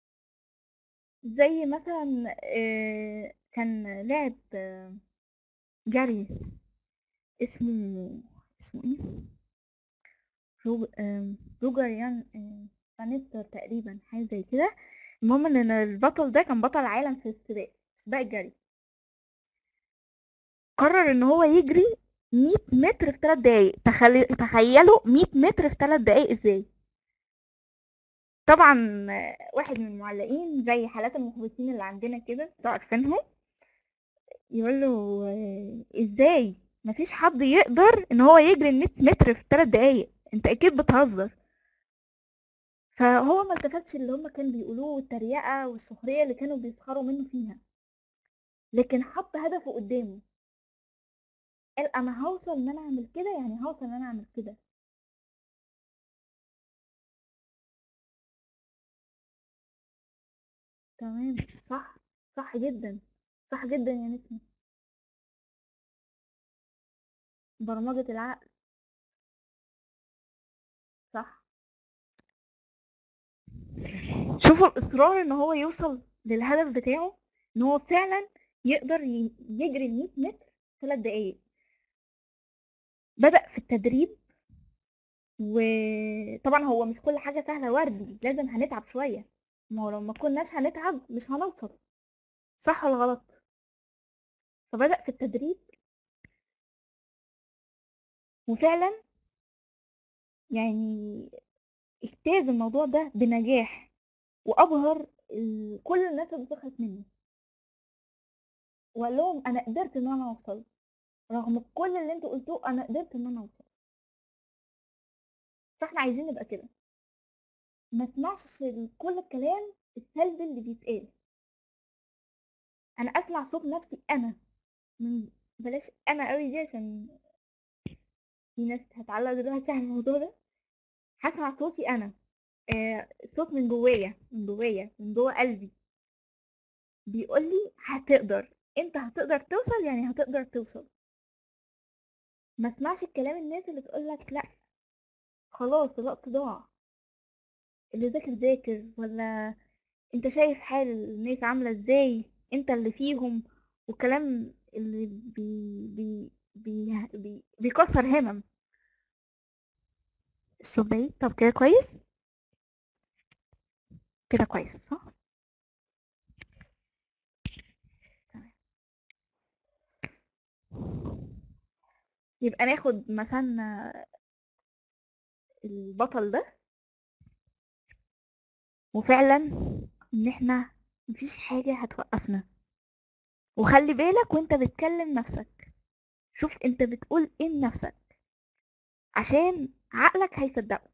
زي مثلا آه، كان لاعب آه، جري اسمه اسمه ايه روج... آم، روجر يان آم، فانيستر تقريبا حاجة زي كده المهم ان البطل ده كان بطل عالم في السباق سباق الجري قرر ان هو يجري 100 متر في 3 دقايق تخلي... تخيلوا 100 متر في 3 دقايق ازاي طبعا آه، واحد من المعلقين زي حالات المحبطين اللي عندنا كده انتوا عارفينهم يقول له آه، ازاي مفيش حد يقدر ان هو يجري ال 100 متر في 3 دقايق انت اكيد بتهزر فهو ما التفتش اللي هم كانوا بيقولوه والتريقة والسخرية اللي كانوا بيسخروا منه فيها لكن حط هدفه قدامه قال انا هوصل ان انا اعمل كده يعني هوصل ان انا اعمل كده تمام صح صح جدا صح جدا يا نسمة برمجة العقل صح شوفوا الإصرار إن هو يوصل للهدف بتاعه إن هو فعلا يقدر ي- يجري ال 100 متر في 3 دقايق بدأ في التدريب وطبعا هو مش كل حاجة سهلة وردي لازم هنتعب شوية ما هو لو ما كناش هنتعب مش هنوصل صح ولا غلط فبدأ في التدريب وفعلا يعني اجتاز الموضوع ده بنجاح وأبهر ال- كل الناس اللي سخرت منه وقال لهم أنا قدرت إن أنا أوصل رغم كل اللي انتوا قلتوه أنا قدرت إن أنا أوصل فاحنا عايزين نبقى كده ما اسمعش ال- كل الكلام السلبي اللي بيتقال انا اسمع صوت نفسي انا من بلاش انا قوي دي عشان في ناس هتعلق دلوقتي على الموضوع ده هسمع صوتي انا آه صوت من جوايا من جوايا من جوا قلبي بيقول لي هتقدر انت هتقدر توصل يعني هتقدر توصل ما اسمعش الكلام الناس اللي تقول لك لا خلاص الوقت ضاع اللي ذاكر ذاكر ولا انت شايف حال الناس عاملة ازاي انت اللي فيهم وكلام اللي بي بي بي بي بيكسر همم الصوت بعيد طب كده كويس كده كويس صح تمام يبقى ناخد مثلا البطل ده وفعلا ان احنا مفيش حاجة هتوقفنا وخلي بالك وانت بتكلم نفسك شوف انت بتقول ايه لنفسك عشان عقلك هيصدقه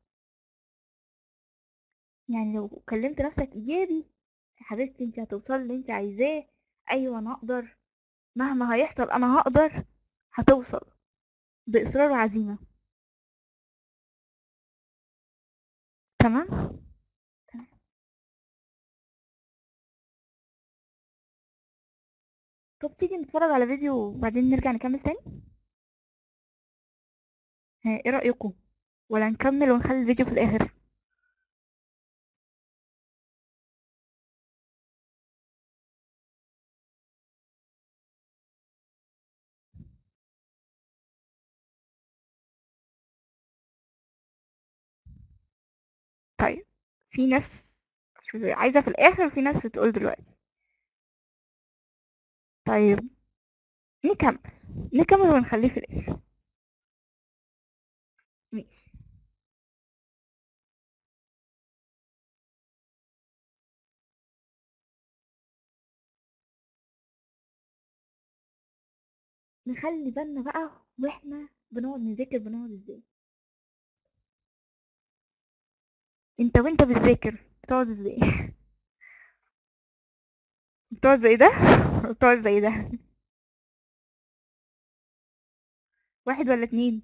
يعني لو كلمت نفسك ايجابي يا حبيبتي انت هتوصل اللي انت عايزاه ايوه انا اقدر مهما هيحصل انا هقدر هتوصل باصرار وعزيمه تمام تمام طب تيجي نتفرج على فيديو وبعدين نرجع نكمل تاني ها ايه رأيكم ولا نكمل ونخلي الفيديو في الاخر طيب في ناس عايزة في الاخر وفي ناس بتقول دلوقتي طيب نكمل نكمل ونخليه في الاخر ماشي نخلي بالنا بقى واحنا بنقعد نذاكر بنقعد ازاي انت وانت بتذاكر بتقعد ازاي بتقعد زي ده بتقعد زي ده واحد ولا اتنين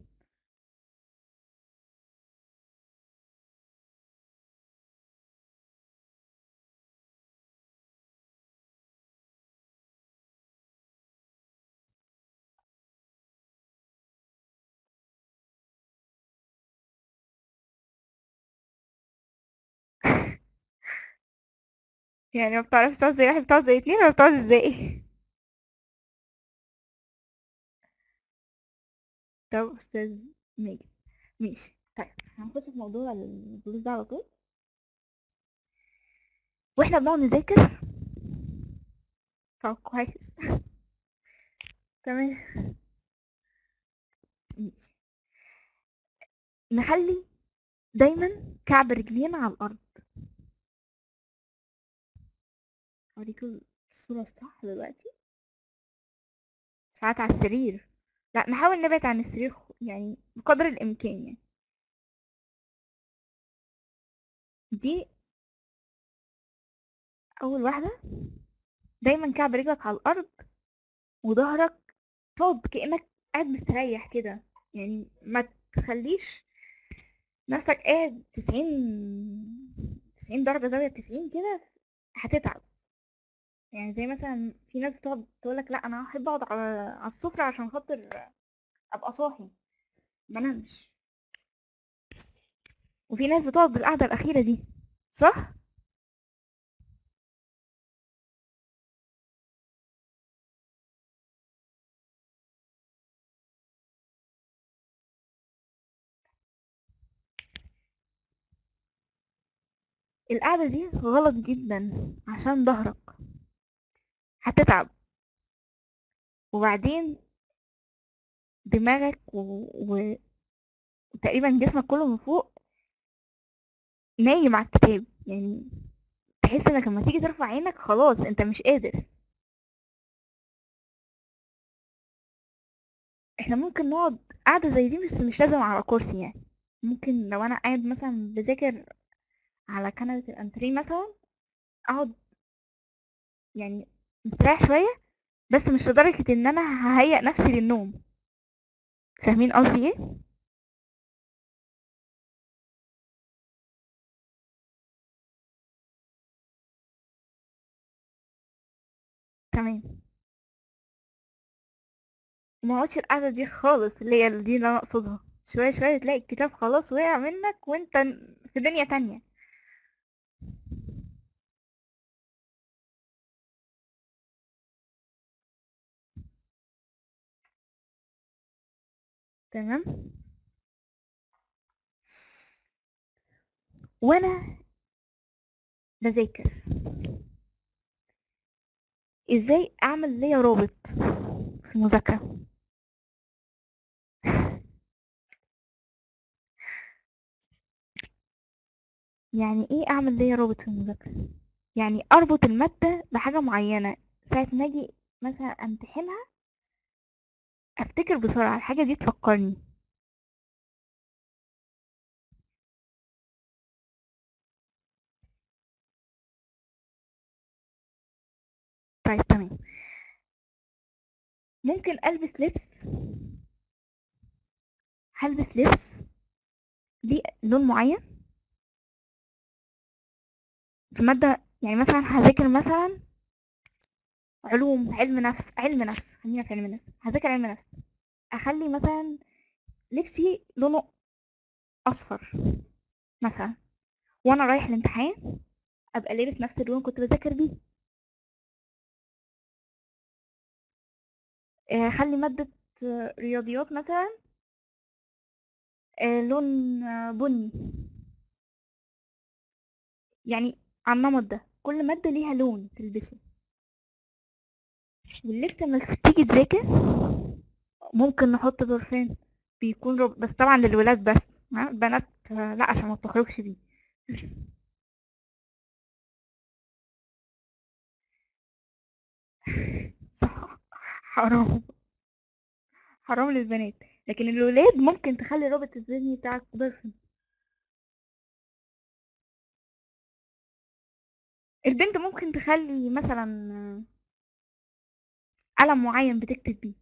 يعني ما بتعرفش تقعد زي واحد بتقعد زي اتنين ولا بتقعد ازاي طب استاذ ماجد ماشي طيب هنخش في موضوع الفلوس ده على طول واحنا بنقعد نذاكر طب كويس تمام ماشي نخلي دايما كعب رجلينا على الارض اوريكم الصورة الصح دلوقتي ساعات على السرير لا نحاول نبعد عن السرير خ- يعني بقدر الامكان يعني دي اول واحدة دايما كعب رجلك على الارض وظهرك تقعد كأنك قاعد مستريح كده يعني ما تخليش نفسك قاعد تسعين تسعين درجة زاوية تسعين كده هتتعب يعني زي مثلا في ناس بتقعد تقولك لا انا احب اقعد على على السفرة عشان خاطر ابقى صاحي ما نمش وفي ناس بتقعد بالقعدة الأخيرة دي صح؟ القعدة دي غلط جدا عشان ظهرك هتتعب وبعدين دماغك و... و... وتقريبا جسمك كله من فوق نايم على الكتاب يعني تحس انك لما تيجي ترفع عينك خلاص انت مش قادر احنا ممكن نقعد قعدة زي دي بس مش لازم على كرسي يعني ممكن لو انا قاعد مثلا بذاكر على كنبة الانتريه مثلا اقعد يعني مستريح شوية بس مش لدرجة ان انا ههيئ نفسي للنوم فاهمين قصدي ايه تمام وما اقعدش القعدة دي خالص اللي هي دي اللي انا اقصدها شوية شوية تلاقي الكتاب خلاص وقع منك وانت في دنيا تانية تمام وانا بذاكر ازاي اعمل ليا رابط في المذاكرة يعني ايه اعمل ليا رابط في المذاكرة يعني اربط المادة بحاجة معينة ساعة ما اجي مثلا امتحنها افتكر بسرعة الحاجة دي تفكرني طيب تمام ممكن البس لبس هلبس لبس ليه لون معين في مادة يعني مثلا هذاكر مثلا علوم علم نفس علم نفس خلينا في علم نفس هذاكر علم نفس اخلي مثلا لبسي لونه اصفر مثلا وانا رايح الامتحان ابقى لابس نفس اللون كنت بذاكر بيه آه، اخلي مادة آه، رياضيات مثلا آه، لون آه، بني يعني على النمط ده كل مادة ليها لون تلبسه واللبس لما تيجي تذاكر ممكن نحط برفان بيكون رب... بس طبعا للولاد بس ها البنات آه، لا عشان ما تخرجش بيه صح حرام حرام للبنات لكن الولاد ممكن تخلي الرابط الذهني بتاعك برفان البنت ممكن تخلي مثلا آه، قلم معين بتكتب بيه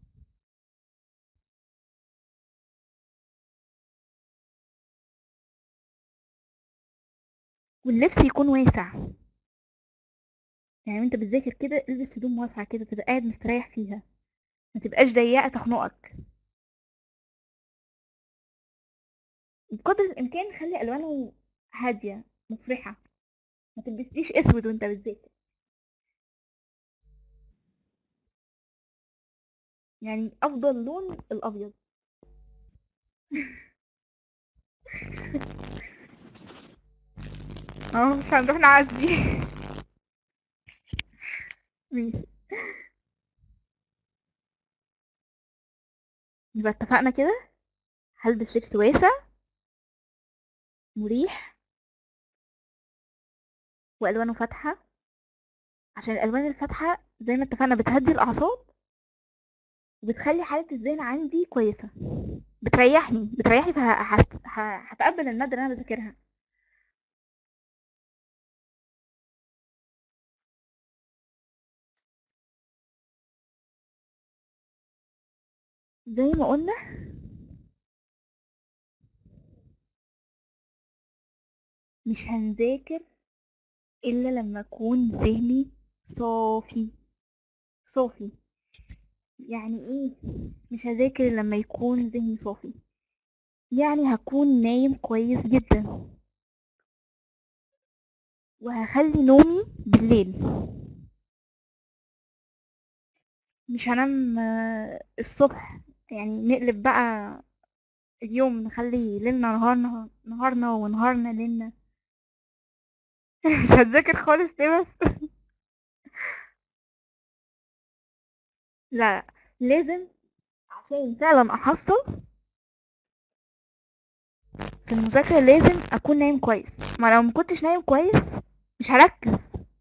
واللبس يكون واسع يعني انت بتذاكر كده البس هدوم واسعة كده تبقى قاعد مستريح فيها ما تبقاش ضيقة تخنقك بقدر الامكان خلي الوانه هادية مفرحة ما تلبسليش اسود وانت بتذاكر يعني افضل لون الابيض اه مش هنروح نعزي ماشي يبقى اتفقنا كده هلبس لبس واسع مريح والوانه فاتحه عشان الالوان الفاتحه زي ما اتفقنا بتهدي الاعصاب وبتخلي حاله الذهن عندي كويسه بتريحني بتريحني فهتقبل الماده اللي انا بذاكرها زي ما قلنا مش هنذاكر الا لما اكون ذهني صافي صافي يعني ايه مش هذاكر لما يكون ذهني صافي يعني هكون نايم كويس جدا وهخلي نومي بالليل مش هنام آه، الصبح يعني نقلب بقى اليوم نخلي ليلنا نهارنا نهارنا ونهارنا ليلنا مش هتذاكر خالص ليه بس لا لازم عشان فعلا احصل في المذاكرة لازم اكون نايم كويس ما لو مكنتش نايم كويس مش هركز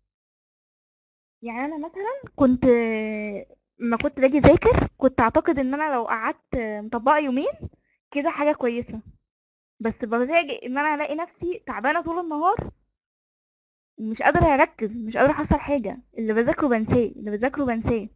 يعني انا مثلا كنت ما كنت باجي اذاكر كنت اعتقد ان انا لو قعدت مطبقه يومين كده حاجه كويسه بس بفاجئ ان انا الاقي نفسي تعبانه طول النهار ومش قادره اركز مش قادره احصل حاجه اللي بذاكره بنساه اللي بذاكره بنساه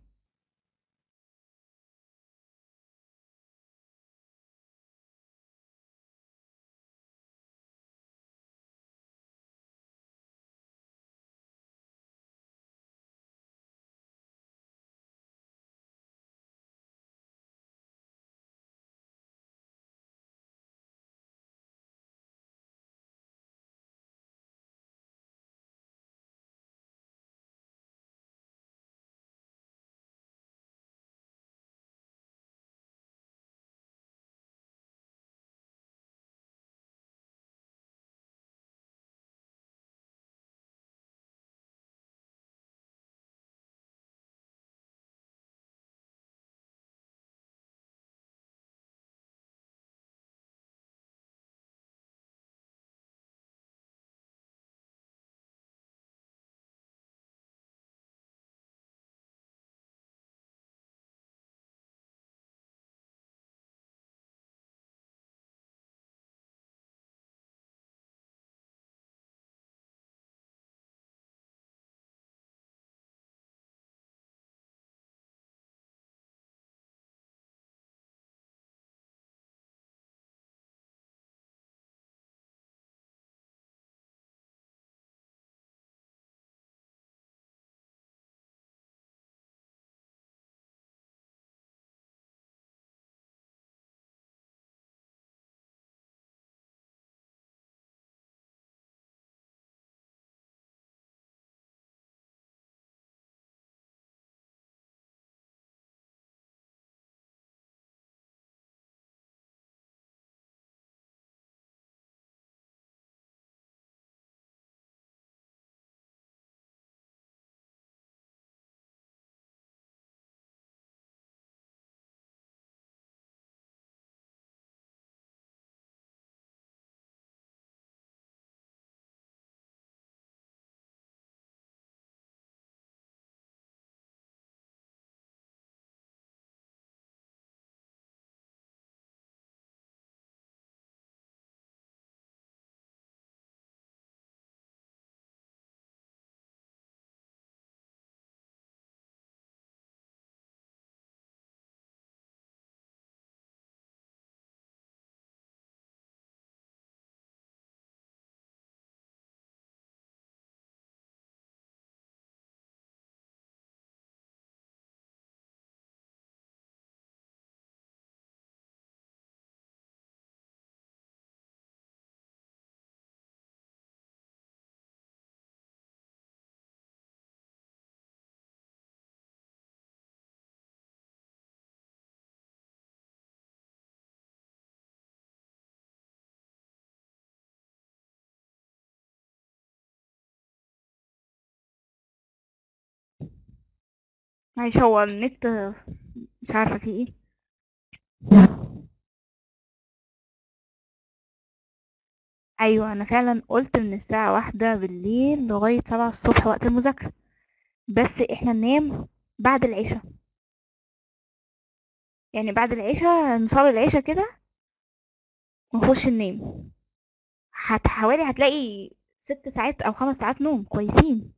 معلش هو النت مش عارفة فيه ايه لا ايوه انا فعلا قلت من الساعة واحدة بالليل لغاية سبعة الصبح وقت المذاكرة بس احنا ننام بعد العشاء يعني بعد العشاء نصلي العشاء كده ونخش ننام هت حوالي هتلاقي ست ساعات او خمس ساعات نوم كويسين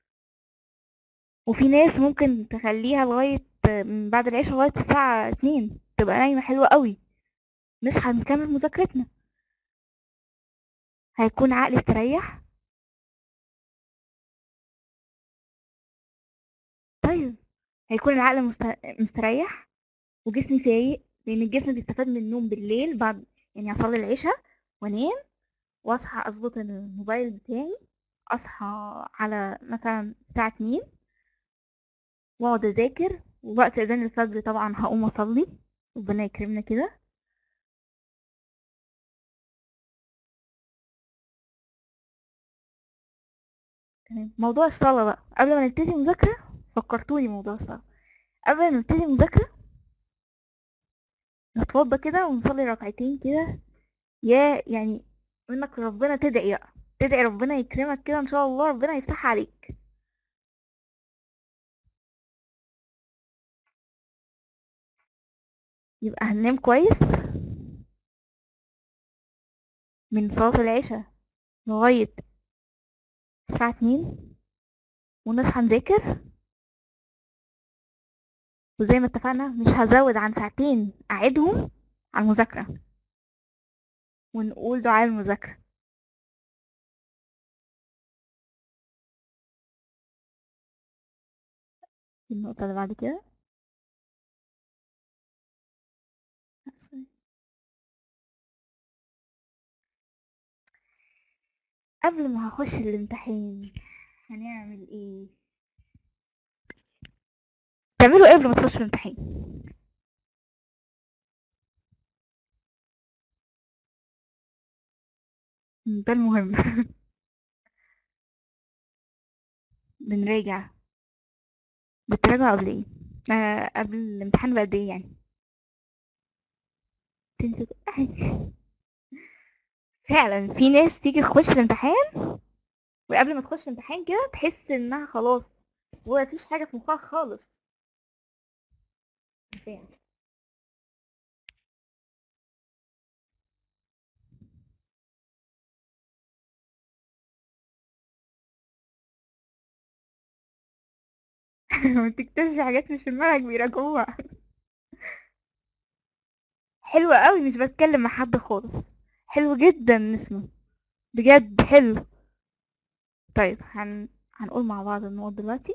وفي ناس ممكن تخليها لغاية من بعد العشاء لغاية الساعة اتنين تبقى نايمة حلوة قوي مش هنكمل مذاكرتنا هيكون عقلي استريح طيب هيكون العقل مست... مستريح وجسمي فايق لان الجسم بيستفاد من النوم بالليل بعد يعني اصلي العشاء وانام واصحى اظبط الموبايل بتاعي اصحى على مثلا الساعة اتنين واقعد اذاكر ووقت اذان الفجر طبعا هقوم اصلي ربنا يكرمنا كده تمام موضوع الصلاة بقى قبل ما نبتدي مذاكرة فكرتوني موضوع الصلاة قبل ما نبتدي مذاكرة نتوضى كده ونصلي ركعتين كده يا يعني منك ربنا تدعي بقى تدعي ربنا يكرمك كده ان شاء الله ربنا يفتح عليك يبقى هننام كويس من صلاة العشاء لغاية الساعة اتنين ونصحى نذاكر وزي ما اتفقنا مش هزود عن ساعتين أعيدهم على المذاكرة ونقول دعاء المذاكرة النقطة اللي بعد كده قبل ما هخش الامتحان هنعمل ايه تعملوا ايه قبل ما تخشوا الامتحان مم، ده المهم بنراجع بتراجعوا قبل ايه آه قبل الامتحان بقد ايه يعني تنسى فعلا في ناس تيجي تخش الامتحان وقبل ما تخش الامتحان كده تحس انها خلاص ومفيش حاجه في مخها خالص فعلا بتكتشفي حاجات مش في دماغك بيراجعوها حلوة قوي مش بتكلم مع حد خالص حلو جدا نسمة بجد حلو طيب هن... هنقول مع بعض النقط دلوقتي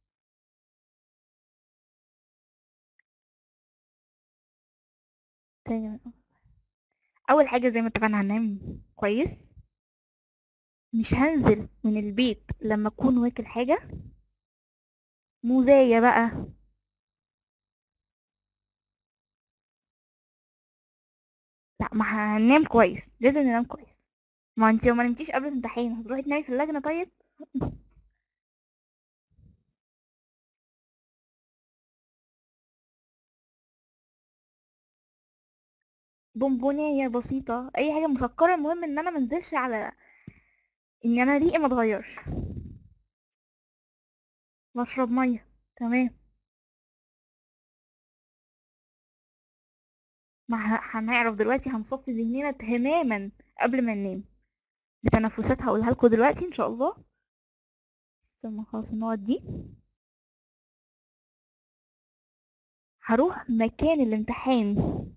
تاني من الأول. اول حاجة زي ما اتفقنا هننام كويس مش هنزل من البيت لما اكون واكل حاجة موزاية بقى لا ما هننام كويس لازم ننام كويس ما انتي لو ما نمتيش قبل الامتحان هتروحي تنامي في اللجنة طيب بونبونية بسيطة اي حاجة مسكرة المهم ان انا منزلش على ان انا ريقي ما اتغيرش بشرب مية تمام ما ه- هنعرف دلوقتي هنصفي ذهننا تماما قبل ما ننام بتنفسات هقولها لكم دلوقتي ان شاء الله ثم خلاص النقط دي هروح مكان الامتحان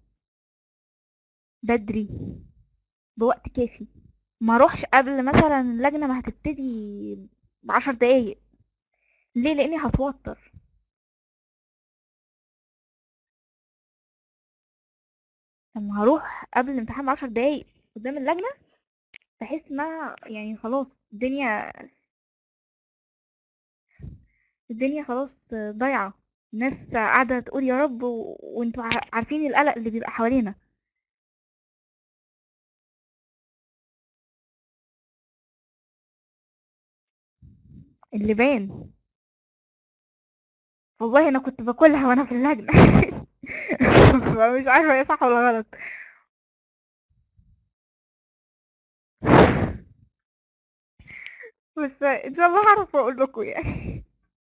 بدري بوقت كافي ما اروحش قبل مثلا اللجنة ما هتبتدي بعشر دقايق ليه لاني هتوتر لما هروح قبل الامتحان بعشر دقايق قدام اللجنة بحس انها يعني خلاص الدنيا الدنيا خلاص ضايعة الناس قاعدة تقول يا رب و... وانتوا ع- عارفين القلق اللي بيبقى حوالينا اللبان والله انا كنت باكلها وانا في اللجنه فمش عارفه هي صح ولا غلط بس ان شاء الله هعرف اقول لكم يعني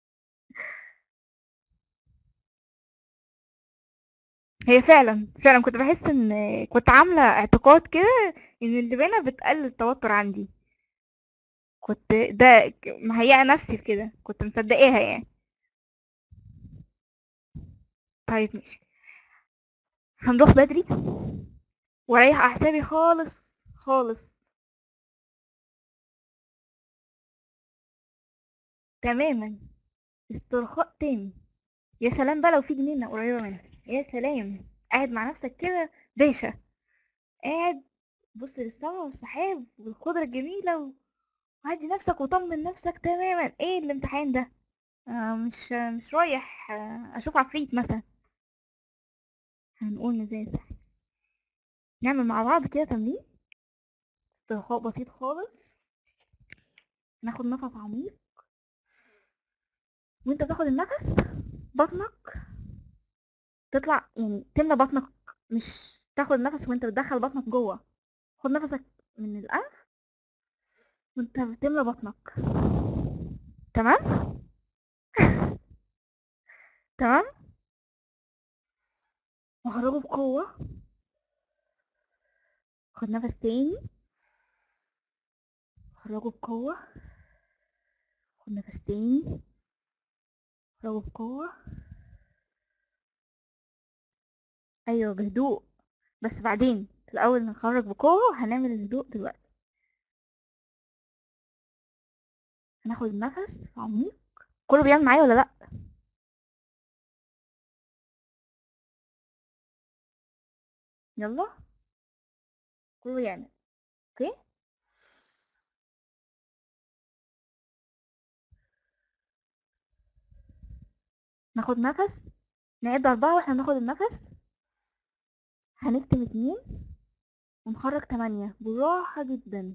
هي فعلا فعلا كنت بحس ان كنت عامله اعتقاد كده ان اللبانه بتقلل التوتر عندي كنت ده ك- مهيئه نفسي لكده كنت مصدقاها يعني طيب ماشي هنروح بدري واريح اعصابي خالص خالص تماما استرخاء تام يا سلام بقى لو في جنينه قريبه منها يا سلام قاعد مع نفسك كده باشا قاعد بص للسما والسحاب والخضرة الجميلة و- وهدي نفسك وطمن نفسك تماما ايه الامتحان ده آه مش مش رايح آه اشوف عفريت مثلا هنقول ازاي صح نعمل مع بعض كده تمرين استرخاء بسيط خالص ناخد نفس عميق وانت بتاخد النفس بطنك تطلع يعني تملى بطنك مش تاخد نفس وانت بتدخل بطنك جوه خد نفسك من الانف وانت بتملى بطنك تمام تمام وخرجه بقوة خد نفس تاني خرجه بقوة خد نفس تاني خرجه بقوة ايوه بهدوء بس بعدين في الاول نخرج بقوة هنعمل الهدوء دلوقتي هناخد النفس عميق كله بيعمل معايا ولا لا يلا كله يعمل اوكي ناخد نفس نعد أربعة واحنا بناخد النفس هنكتم اتنين ونخرج تمانية بالراحة جدا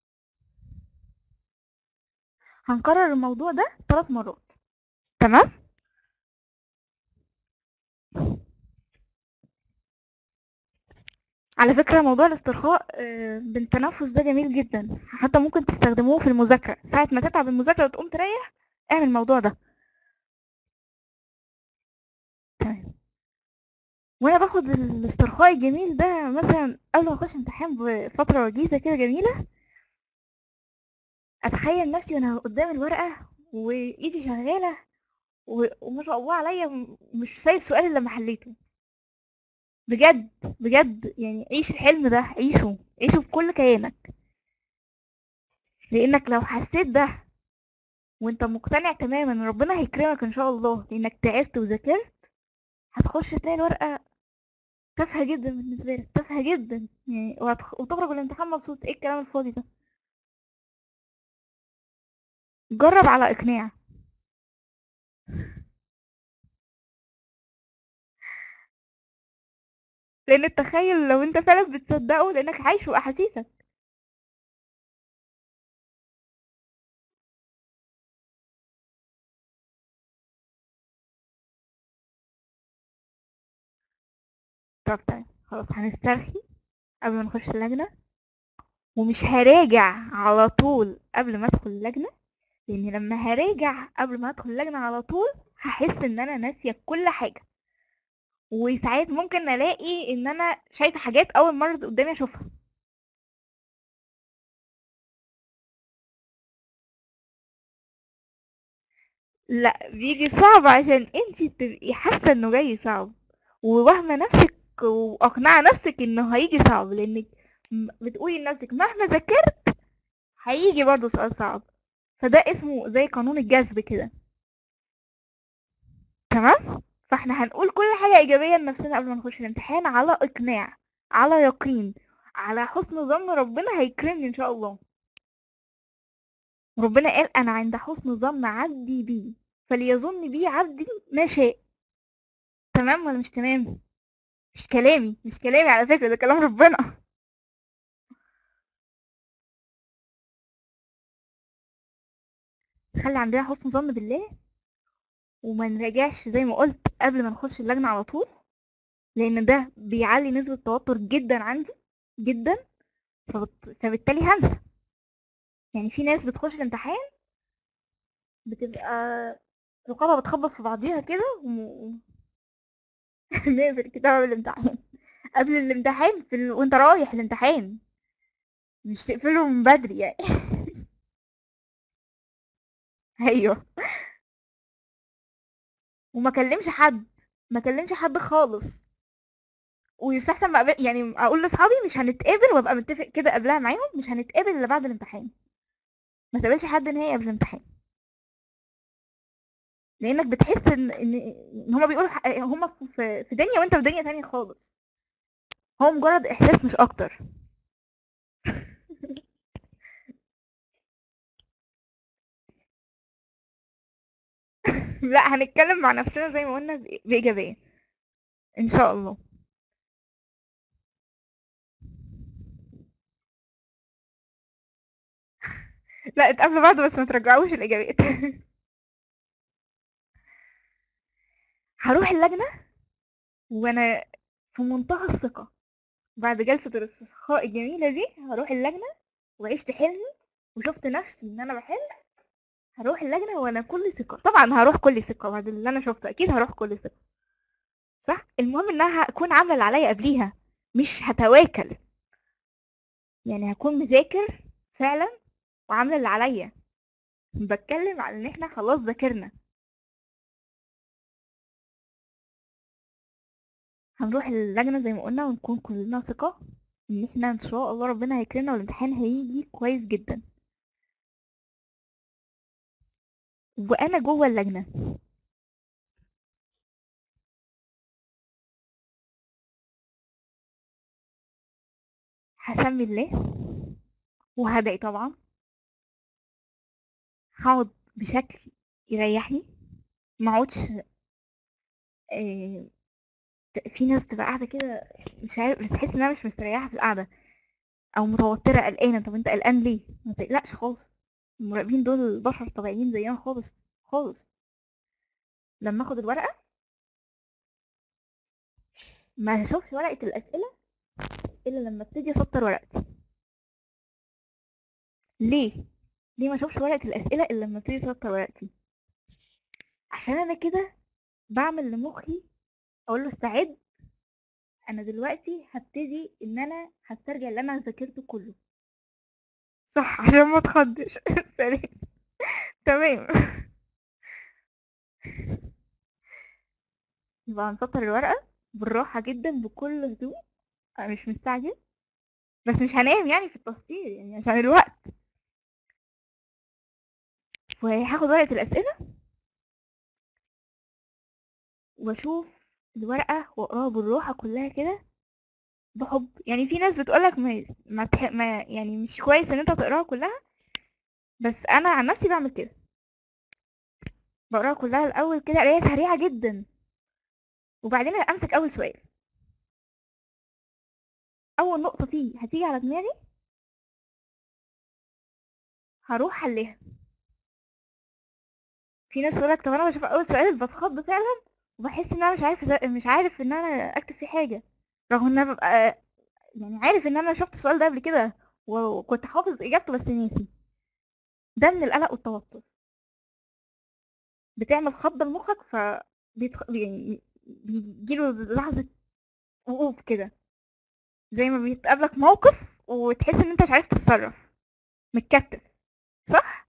هنكرر الموضوع ده ثلاث مرات تمام على فكرة موضوع الاسترخاء آه، بالتنفس ده جميل جدا حتى ممكن تستخدموه في المذاكرة ساعة ما تتعب المذاكرة وتقوم تريح اعمل الموضوع ده تمام وانا باخد الاسترخاء الجميل ده مثلا قبل ما اخش امتحان بفترة وجيزة كده جميلة اتخيل نفسي وانا قدام الورقة وايدي شغالة و- وما شاء الله عليا م- مش سايب سؤال الا لما حليته بجد بجد يعني عيش الحلم ده عيشه عيشه بكل كيانك لانك لو حسيت ده وانت مقتنع تماما ان ربنا هيكرمك ان شاء الله لانك تعبت وذاكرت هتخش تلاقي الورقة تافهة جدا بالنسبة لك تافهة جدا يعني وهتخ... وتخرج من الامتحان مبسوط ايه الكلام الفاضي ده جرب على اقناع لان التخيل لو انت فعلا بتصدقه لانك عايش في احاسيسك طب تمام خلاص هنسترخي قبل ما نخش اللجنة ومش هراجع على طول قبل ما ادخل اللجنة لان لما هراجع قبل ما ادخل اللجنة على طول هحس ان انا ناسية كل حاجة وساعات ممكن الاقي ان انا شايفة حاجات اول مرة قدامي اشوفها لا بيجي صعب عشان انتي تبقي حاسة انه جاي صعب وواهمة نفسك واقنعة نفسك انه هيجي صعب لانك م- بتقولي لنفسك مهما ذاكرت هيجي برضه سؤال صعب فده اسمه زي قانون الجذب كده تمام فاحنا هنقول كل حاجة ايجابية لنفسنا قبل ما نخش الامتحان على اقناع على يقين على حسن ظن ربنا هيكرمني ان شاء الله ربنا قال انا عند حسن ظن عبدي بي فليظن بي عبدي ما شاء تمام ولا مش تمام مش كلامي مش كلامي على فكرة ده كلام ربنا خلي عندنا حسن ظن بالله وما نراجعش زي ما قلت قبل ما نخش اللجنة على طول لان ده بيعلي نسبة التوتر جدا عندي جدا فبت... فبالتالي هنسى يعني في ناس بتخش الامتحان بتبقى رقابة بتخبط في بعضيها كده و... نقفل الكتاب قبل الامتحان قبل الامتحان في ال... وانت رايح الامتحان مش تقفله من بدري يعني ايوه وما كلمش حد ما كلمش حد خالص ويستحسن ما أقابل- يعني اقول لاصحابي مش هنتقابل وابقى متفق كده قبلها معاهم مش هنتقابل الا بعد الامتحان ما تقابلش حد نهائي قبل الامتحان لانك بتحس ان ان ان هما بيقولوا ح- هما في في دنيا وانت في دنيا تانية خالص هو مجرد احساس مش اكتر لا هنتكلم مع نفسنا زي ما قلنا بإ- بايجابيه ان شاء الله لا اتقابلوا بعض بس ما ترجعوش الاجابات هروح اللجنه وانا في منتهى الثقه بعد جلسه الاسترخاء الجميله دي هروح اللجنه وعشت حلمي وشفت نفسي ان انا بحل هروح اللجنه وانا كل ثقه طبعا هروح كل ثقه بعد اللي انا شفته اكيد هروح كل ثقه صح المهم انها هكون عامله اللي عليا قبليها مش هتواكل يعني هكون مذاكر فعلا وعامله اللي عليا بتكلم على ان احنا خلاص ذاكرنا هنروح اللجنه زي ما قلنا ونكون كلنا ثقه ان احنا ان شاء الله ربنا هيكرمنا والامتحان هيجي كويس جدا وانا جوه اللجنه هسمي الله وهدعي طبعا هقعد بشكل يريحني ما اقعدش آه، ت- في ناس تبقى قاعده كده مش عارف بتحس انها مش مستريحه في القعده او متوتره قلقانه طب انت قلقان ليه ما تقلقش خالص المراقبين دول بشر طبيعيين زينا خالص خالص لما اخد الورقه ما هشوفش ورقه الاسئله الا لما ابتدي اسطر ورقتي ليه ليه ما اشوفش ورقه الاسئله الا لما ابتدي اسطر ورقتي عشان انا كده بعمل لمخي اقول له استعد انا دلوقتي هبتدي ان انا هسترجع اللي انا ذاكرته كله صح عشان ما اتخضش سلام تمام يبقى هنسطر الورقة بالراحة جدا بكل هدوء أنا مش مستعجل بس مش هنام يعني في التسطير يعني عشان الوقت وهاخد ورقة الأسئلة واشوف الورقة واقراها بالراحة كلها كده بحب يعني في ناس بتقولك ما, ما, تح... ما يعني مش كويس ان انت تقراها كلها بس انا عن نفسي بعمل كده بقراها كلها الاول كده قرايه سريعه جدا وبعدين امسك اول سؤال اول نقطه فيه هتيجي على دماغي هروح حلها في ناس تقولك طب انا بشوف اول سؤال بتخض فعلا وبحس ان انا مش عارف إزاي- مش عارف ان انا اكتب فيه حاجه رغم ان انا ببقى يعني عارف ان انا شفت السؤال ده قبل كده وكنت حافظ اجابته بس ناسي ده من القلق والتوتر بتعمل خضة لمخك ف بيتخ... يعني بيجيله لحظة وقوف كده زي ما بيتقابلك موقف وتحس ان انت مش عارف تتصرف متكتف صح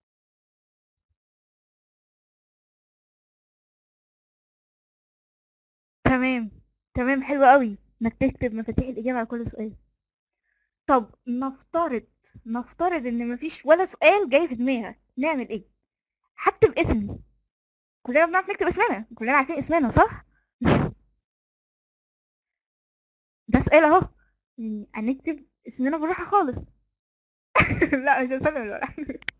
تمام تمام حلو قوي انك تكتب مفاتيح الاجابه على كل سؤال طب نفترض نفترض ان مفيش ولا سؤال جاي في دماغك نعمل ايه هكتب اسمي كلنا بنعرف نكتب اسمنا كلنا عارفين اسمنا صح ده سؤال اهو يعني هنكتب اسمنا بالراحه خالص لا مش هسلم الورق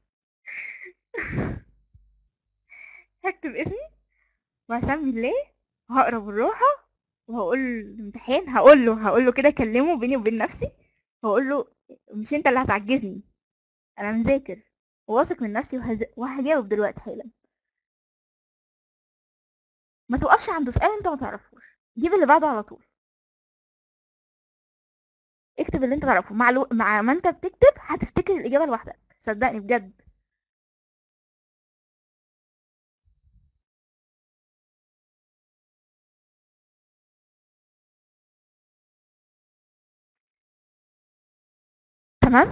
هكتب اسمي وهسمي الله وهقرا بالراحه وهقول الامتحان هقول له هقول له كده اكلمه بيني وبين نفسي وهقول له مش انت اللي هتعجزني انا مذاكر وواثق من نفسي وهز... وهجاوب دلوقتي حالا ما توقفش عند سؤال انت ما تعرفوش جيب اللي بعده على طول اكتب اللي انت تعرفه مع, الو... مع ما انت بتكتب هتفتكر الاجابه لوحدك صدقني بجد تمام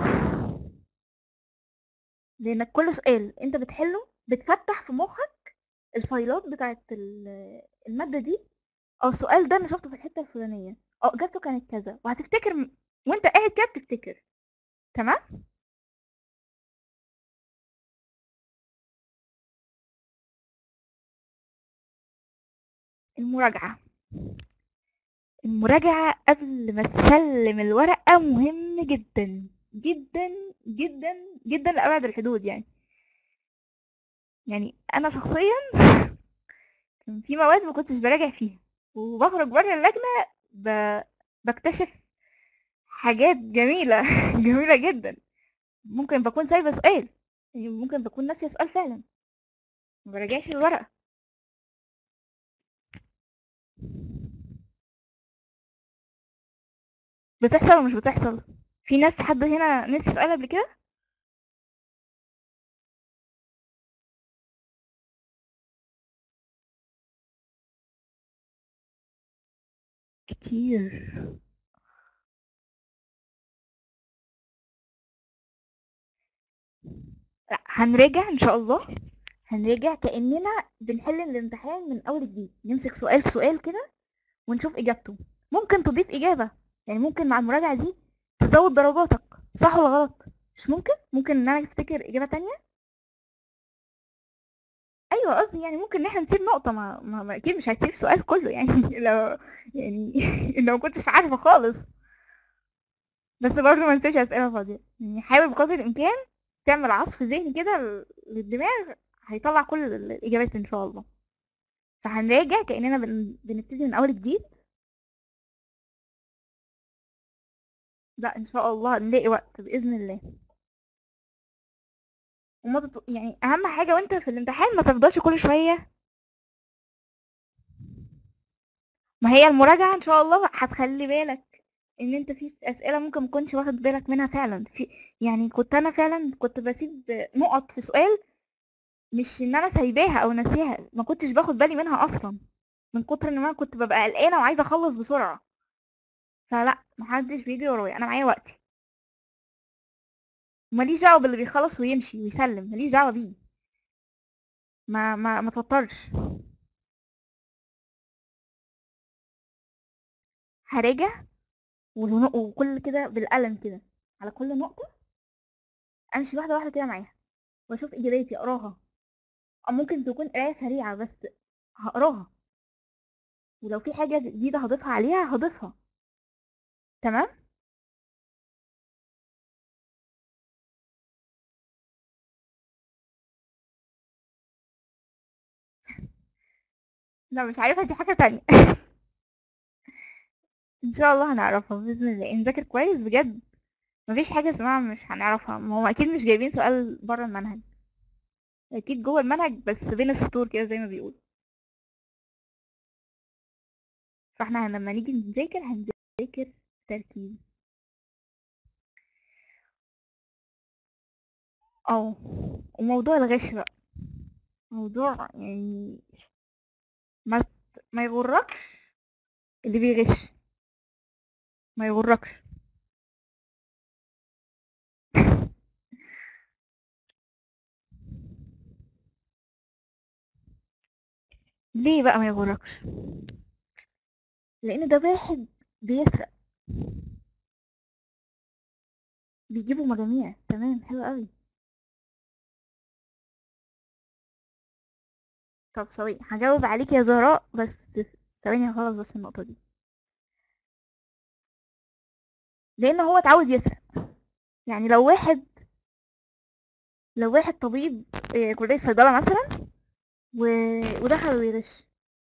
لانك كل سؤال انت بتحله بتفتح في مخك الفايلات بتاعت ال- الماده دي اه السؤال ده انا شفته في الحته الفلانيه اه اجابته كانت كذا وهتفتكر م- وانت قاعد كده بتفتكر تمام المراجعه المراجعه قبل ما تسلم الورقه مهم جدا جدا جدا جدا لابعد الحدود يعني يعني انا شخصيا كان في مواد ما كنتش براجع فيها وبخرج بره اللجنه ب... بكتشف حاجات جميله جميله جدا ممكن بكون سايبه سؤال يعني ممكن بكون ناسيه سؤال فعلا ما براجعش الورقه بتحصل ومش بتحصل في ناس حد هنا نسي سؤال قبل كده كتير لا هنراجع ان شاء الله هنراجع كاننا بنحل الامتحان من اول جديد نمسك سؤال سؤال كده ونشوف اجابته ممكن تضيف اجابه يعني ممكن مع المراجعه دي تزود درجاتك صح ولا غلط مش ممكن ممكن ان انا افتكر اجابه تانية ايوه قصدي يعني ممكن ان احنا نسيب نقطه ما, ما, ما اكيد مش هسيب السؤال كله يعني لو يعني لو كنتش عارفه خالص بس برضه ما نسيبش اسئله فاضيه يعني حاول بقدر الامكان تعمل عصف ذهني كده للدماغ هيطلع كل الاجابات ان شاء الله فهنراجع كاننا بن... بنبتدي من اول جديد لا ان شاء الله نلاقي وقت باذن الله وما تط... يعني اهم حاجه وانت في الامتحان ما تفضلش كل شويه ما هي المراجعه ان شاء الله هتخلي بالك ان انت في اسئله ممكن مكنش واخد بالك منها فعلا في يعني كنت انا فعلا كنت بسيب نقط في سؤال مش ان انا سايباها او ناسيها ما كنتش باخد بالي منها اصلا من كتر ان انا كنت ببقى قلقانه وعايزه اخلص بسرعه فلا محدش بيجري ورايا انا معايا وقتي وماليش دعوه باللي بيخلص ويمشي ويسلم ماليش دعوه بيه ما ما ما توترش هراجع ون- وكل كده بالقلم كده على كل نقطه امشي واحده واحده كده معاها واشوف اجاباتي اقراها او ممكن تكون قرايه سريعه بس هقراها ولو في حاجه جديده هضيفها عليها هضيفها تمام لا مش عارفه دي حاجه تانية ان شاء الله هنعرفها باذن الله نذاكر كويس بجد مفيش حاجه اسمها مش هنعرفها ما هو اكيد مش جايبين سؤال بره المنهج اكيد جوه المنهج بس بين السطور كده زي ما بيقول فاحنا لما نيجي نذاكر هنذاكر تركيز اه وموضوع الغش بقى موضوع يعني ما ت- ما يغركش اللي بيغش ما يغركش ليه بقى ما يغركش لان ده واحد بيسرق بيجيبوا مجاميع تمام حلو قوي طب ثواني هجاوب عليك يا زهراء بس ثواني هخلص بس النقطة دي لأن هو اتعود يسرق يعني لو واحد لو واحد طبيب آه، كلية صيدلة مثلا و... ودخل ويغش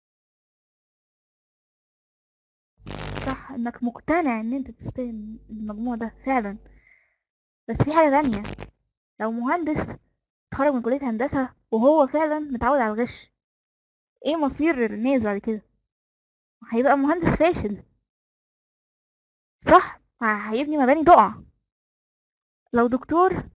صح انك مقتنع ان انت تستلم المجموع ده فعلا بس في حاجة تانية لو مهندس اتخرج من كلية هندسة وهو فعلا متعود على الغش ايه مصير الناس بعد كده هيبقى مهندس فاشل صح ه- هيبني مباني تقع لو دكتور